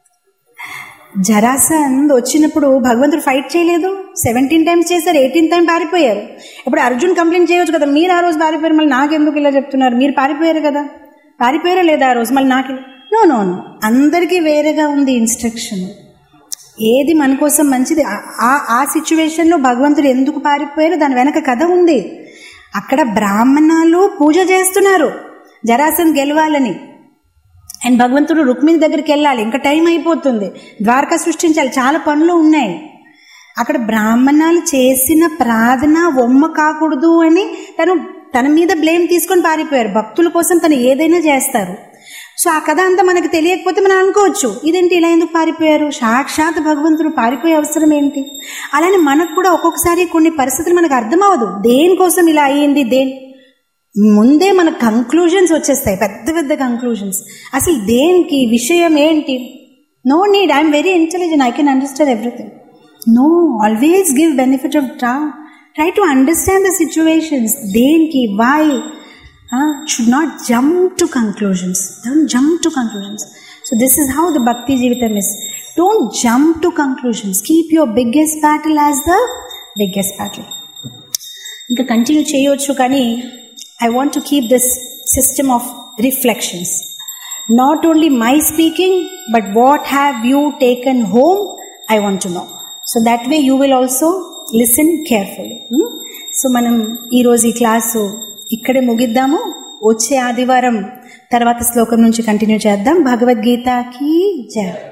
జరాసంద్ వచ్చినప్పుడు భగవంతుడు ఫైట్ చేయలేదు సెవెంటీన్ టైమ్స్ చేశారు ఎయిటీన్ టైం పారిపోయారు ఇప్పుడు అర్జున్ కంప్లైంట్ చేయొచ్చు కదా మీరు ఆ రోజు పారిపోయారు మళ్ళీ నాకెందుకు ఇలా చెప్తున్నారు మీరు పారిపోయారు కదా పారిపోయారా లేదా ఆ రోజు మళ్ళీ నాకు నో నో నో అందరికీ వేరేగా ఉంది ఇన్స్ట్రక్షన్ ఏది మన కోసం మంచిది ఆ ఆ సిచ్యువేషన్లో భగవంతుడు ఎందుకు పారిపోయారు దాని వెనక కథ ఉంది అక్కడ బ్రాహ్మణాలు పూజ చేస్తున్నారు జరాసన్ గెలవాలని అండ్ భగవంతుడు రుక్మిణి దగ్గరికి వెళ్ళాలి ఇంకా టైం అయిపోతుంది ద్వారకా సృష్టించాలి చాలా పనులు ఉన్నాయి అక్కడ బ్రాహ్మణాలు చేసిన ప్రార్థన ఒమ్మ కాకూడదు అని తను తన మీద బ్లేమ్ తీసుకొని పారిపోయారు భక్తుల కోసం తను ఏదైనా చేస్తారు సో ఆ కథ అంతా మనకు తెలియకపోతే మనం అనుకోవచ్చు ఇదేంటి ఇలా ఎందుకు పారిపోయారు సాక్షాత్ భగవంతుడు పారిపోయే అవసరం ఏంటి అలానే మనకు కూడా ఒక్కొక్కసారి కొన్ని పరిస్థితులు మనకు అర్థం అవ్వదు దేనికోసం ఇలా అయ్యింది దేని ముందే మన కంక్లూజన్స్ వచ్చేస్తాయి పెద్ద పెద్ద కంక్లూజన్స్ అసలు దేనికి విషయం ఏంటి no need I'm very intelligent I can understand everything no always give benefit of ట్రా try to understand the situations దేనికి why should not jump to conclusions don't jump to conclusions so this is how the bhakti జీవితం is don't jump to conclusions keep your biggest battle as the biggest battle ఇంకా continue చేయవచ్చు కానీ I want to keep this system of reflections. Not only my speaking, but what have you taken home, I want to know. So that way you will also listen carefully. Hmm? So మనం ఈరోజు ఈ class ఇక్కడే ముగిద్దాము వచ్చే ఆదివారం తర్వాత శ్లోకం నుంచి continue చేద్దాం భగవద్గీతకి జయ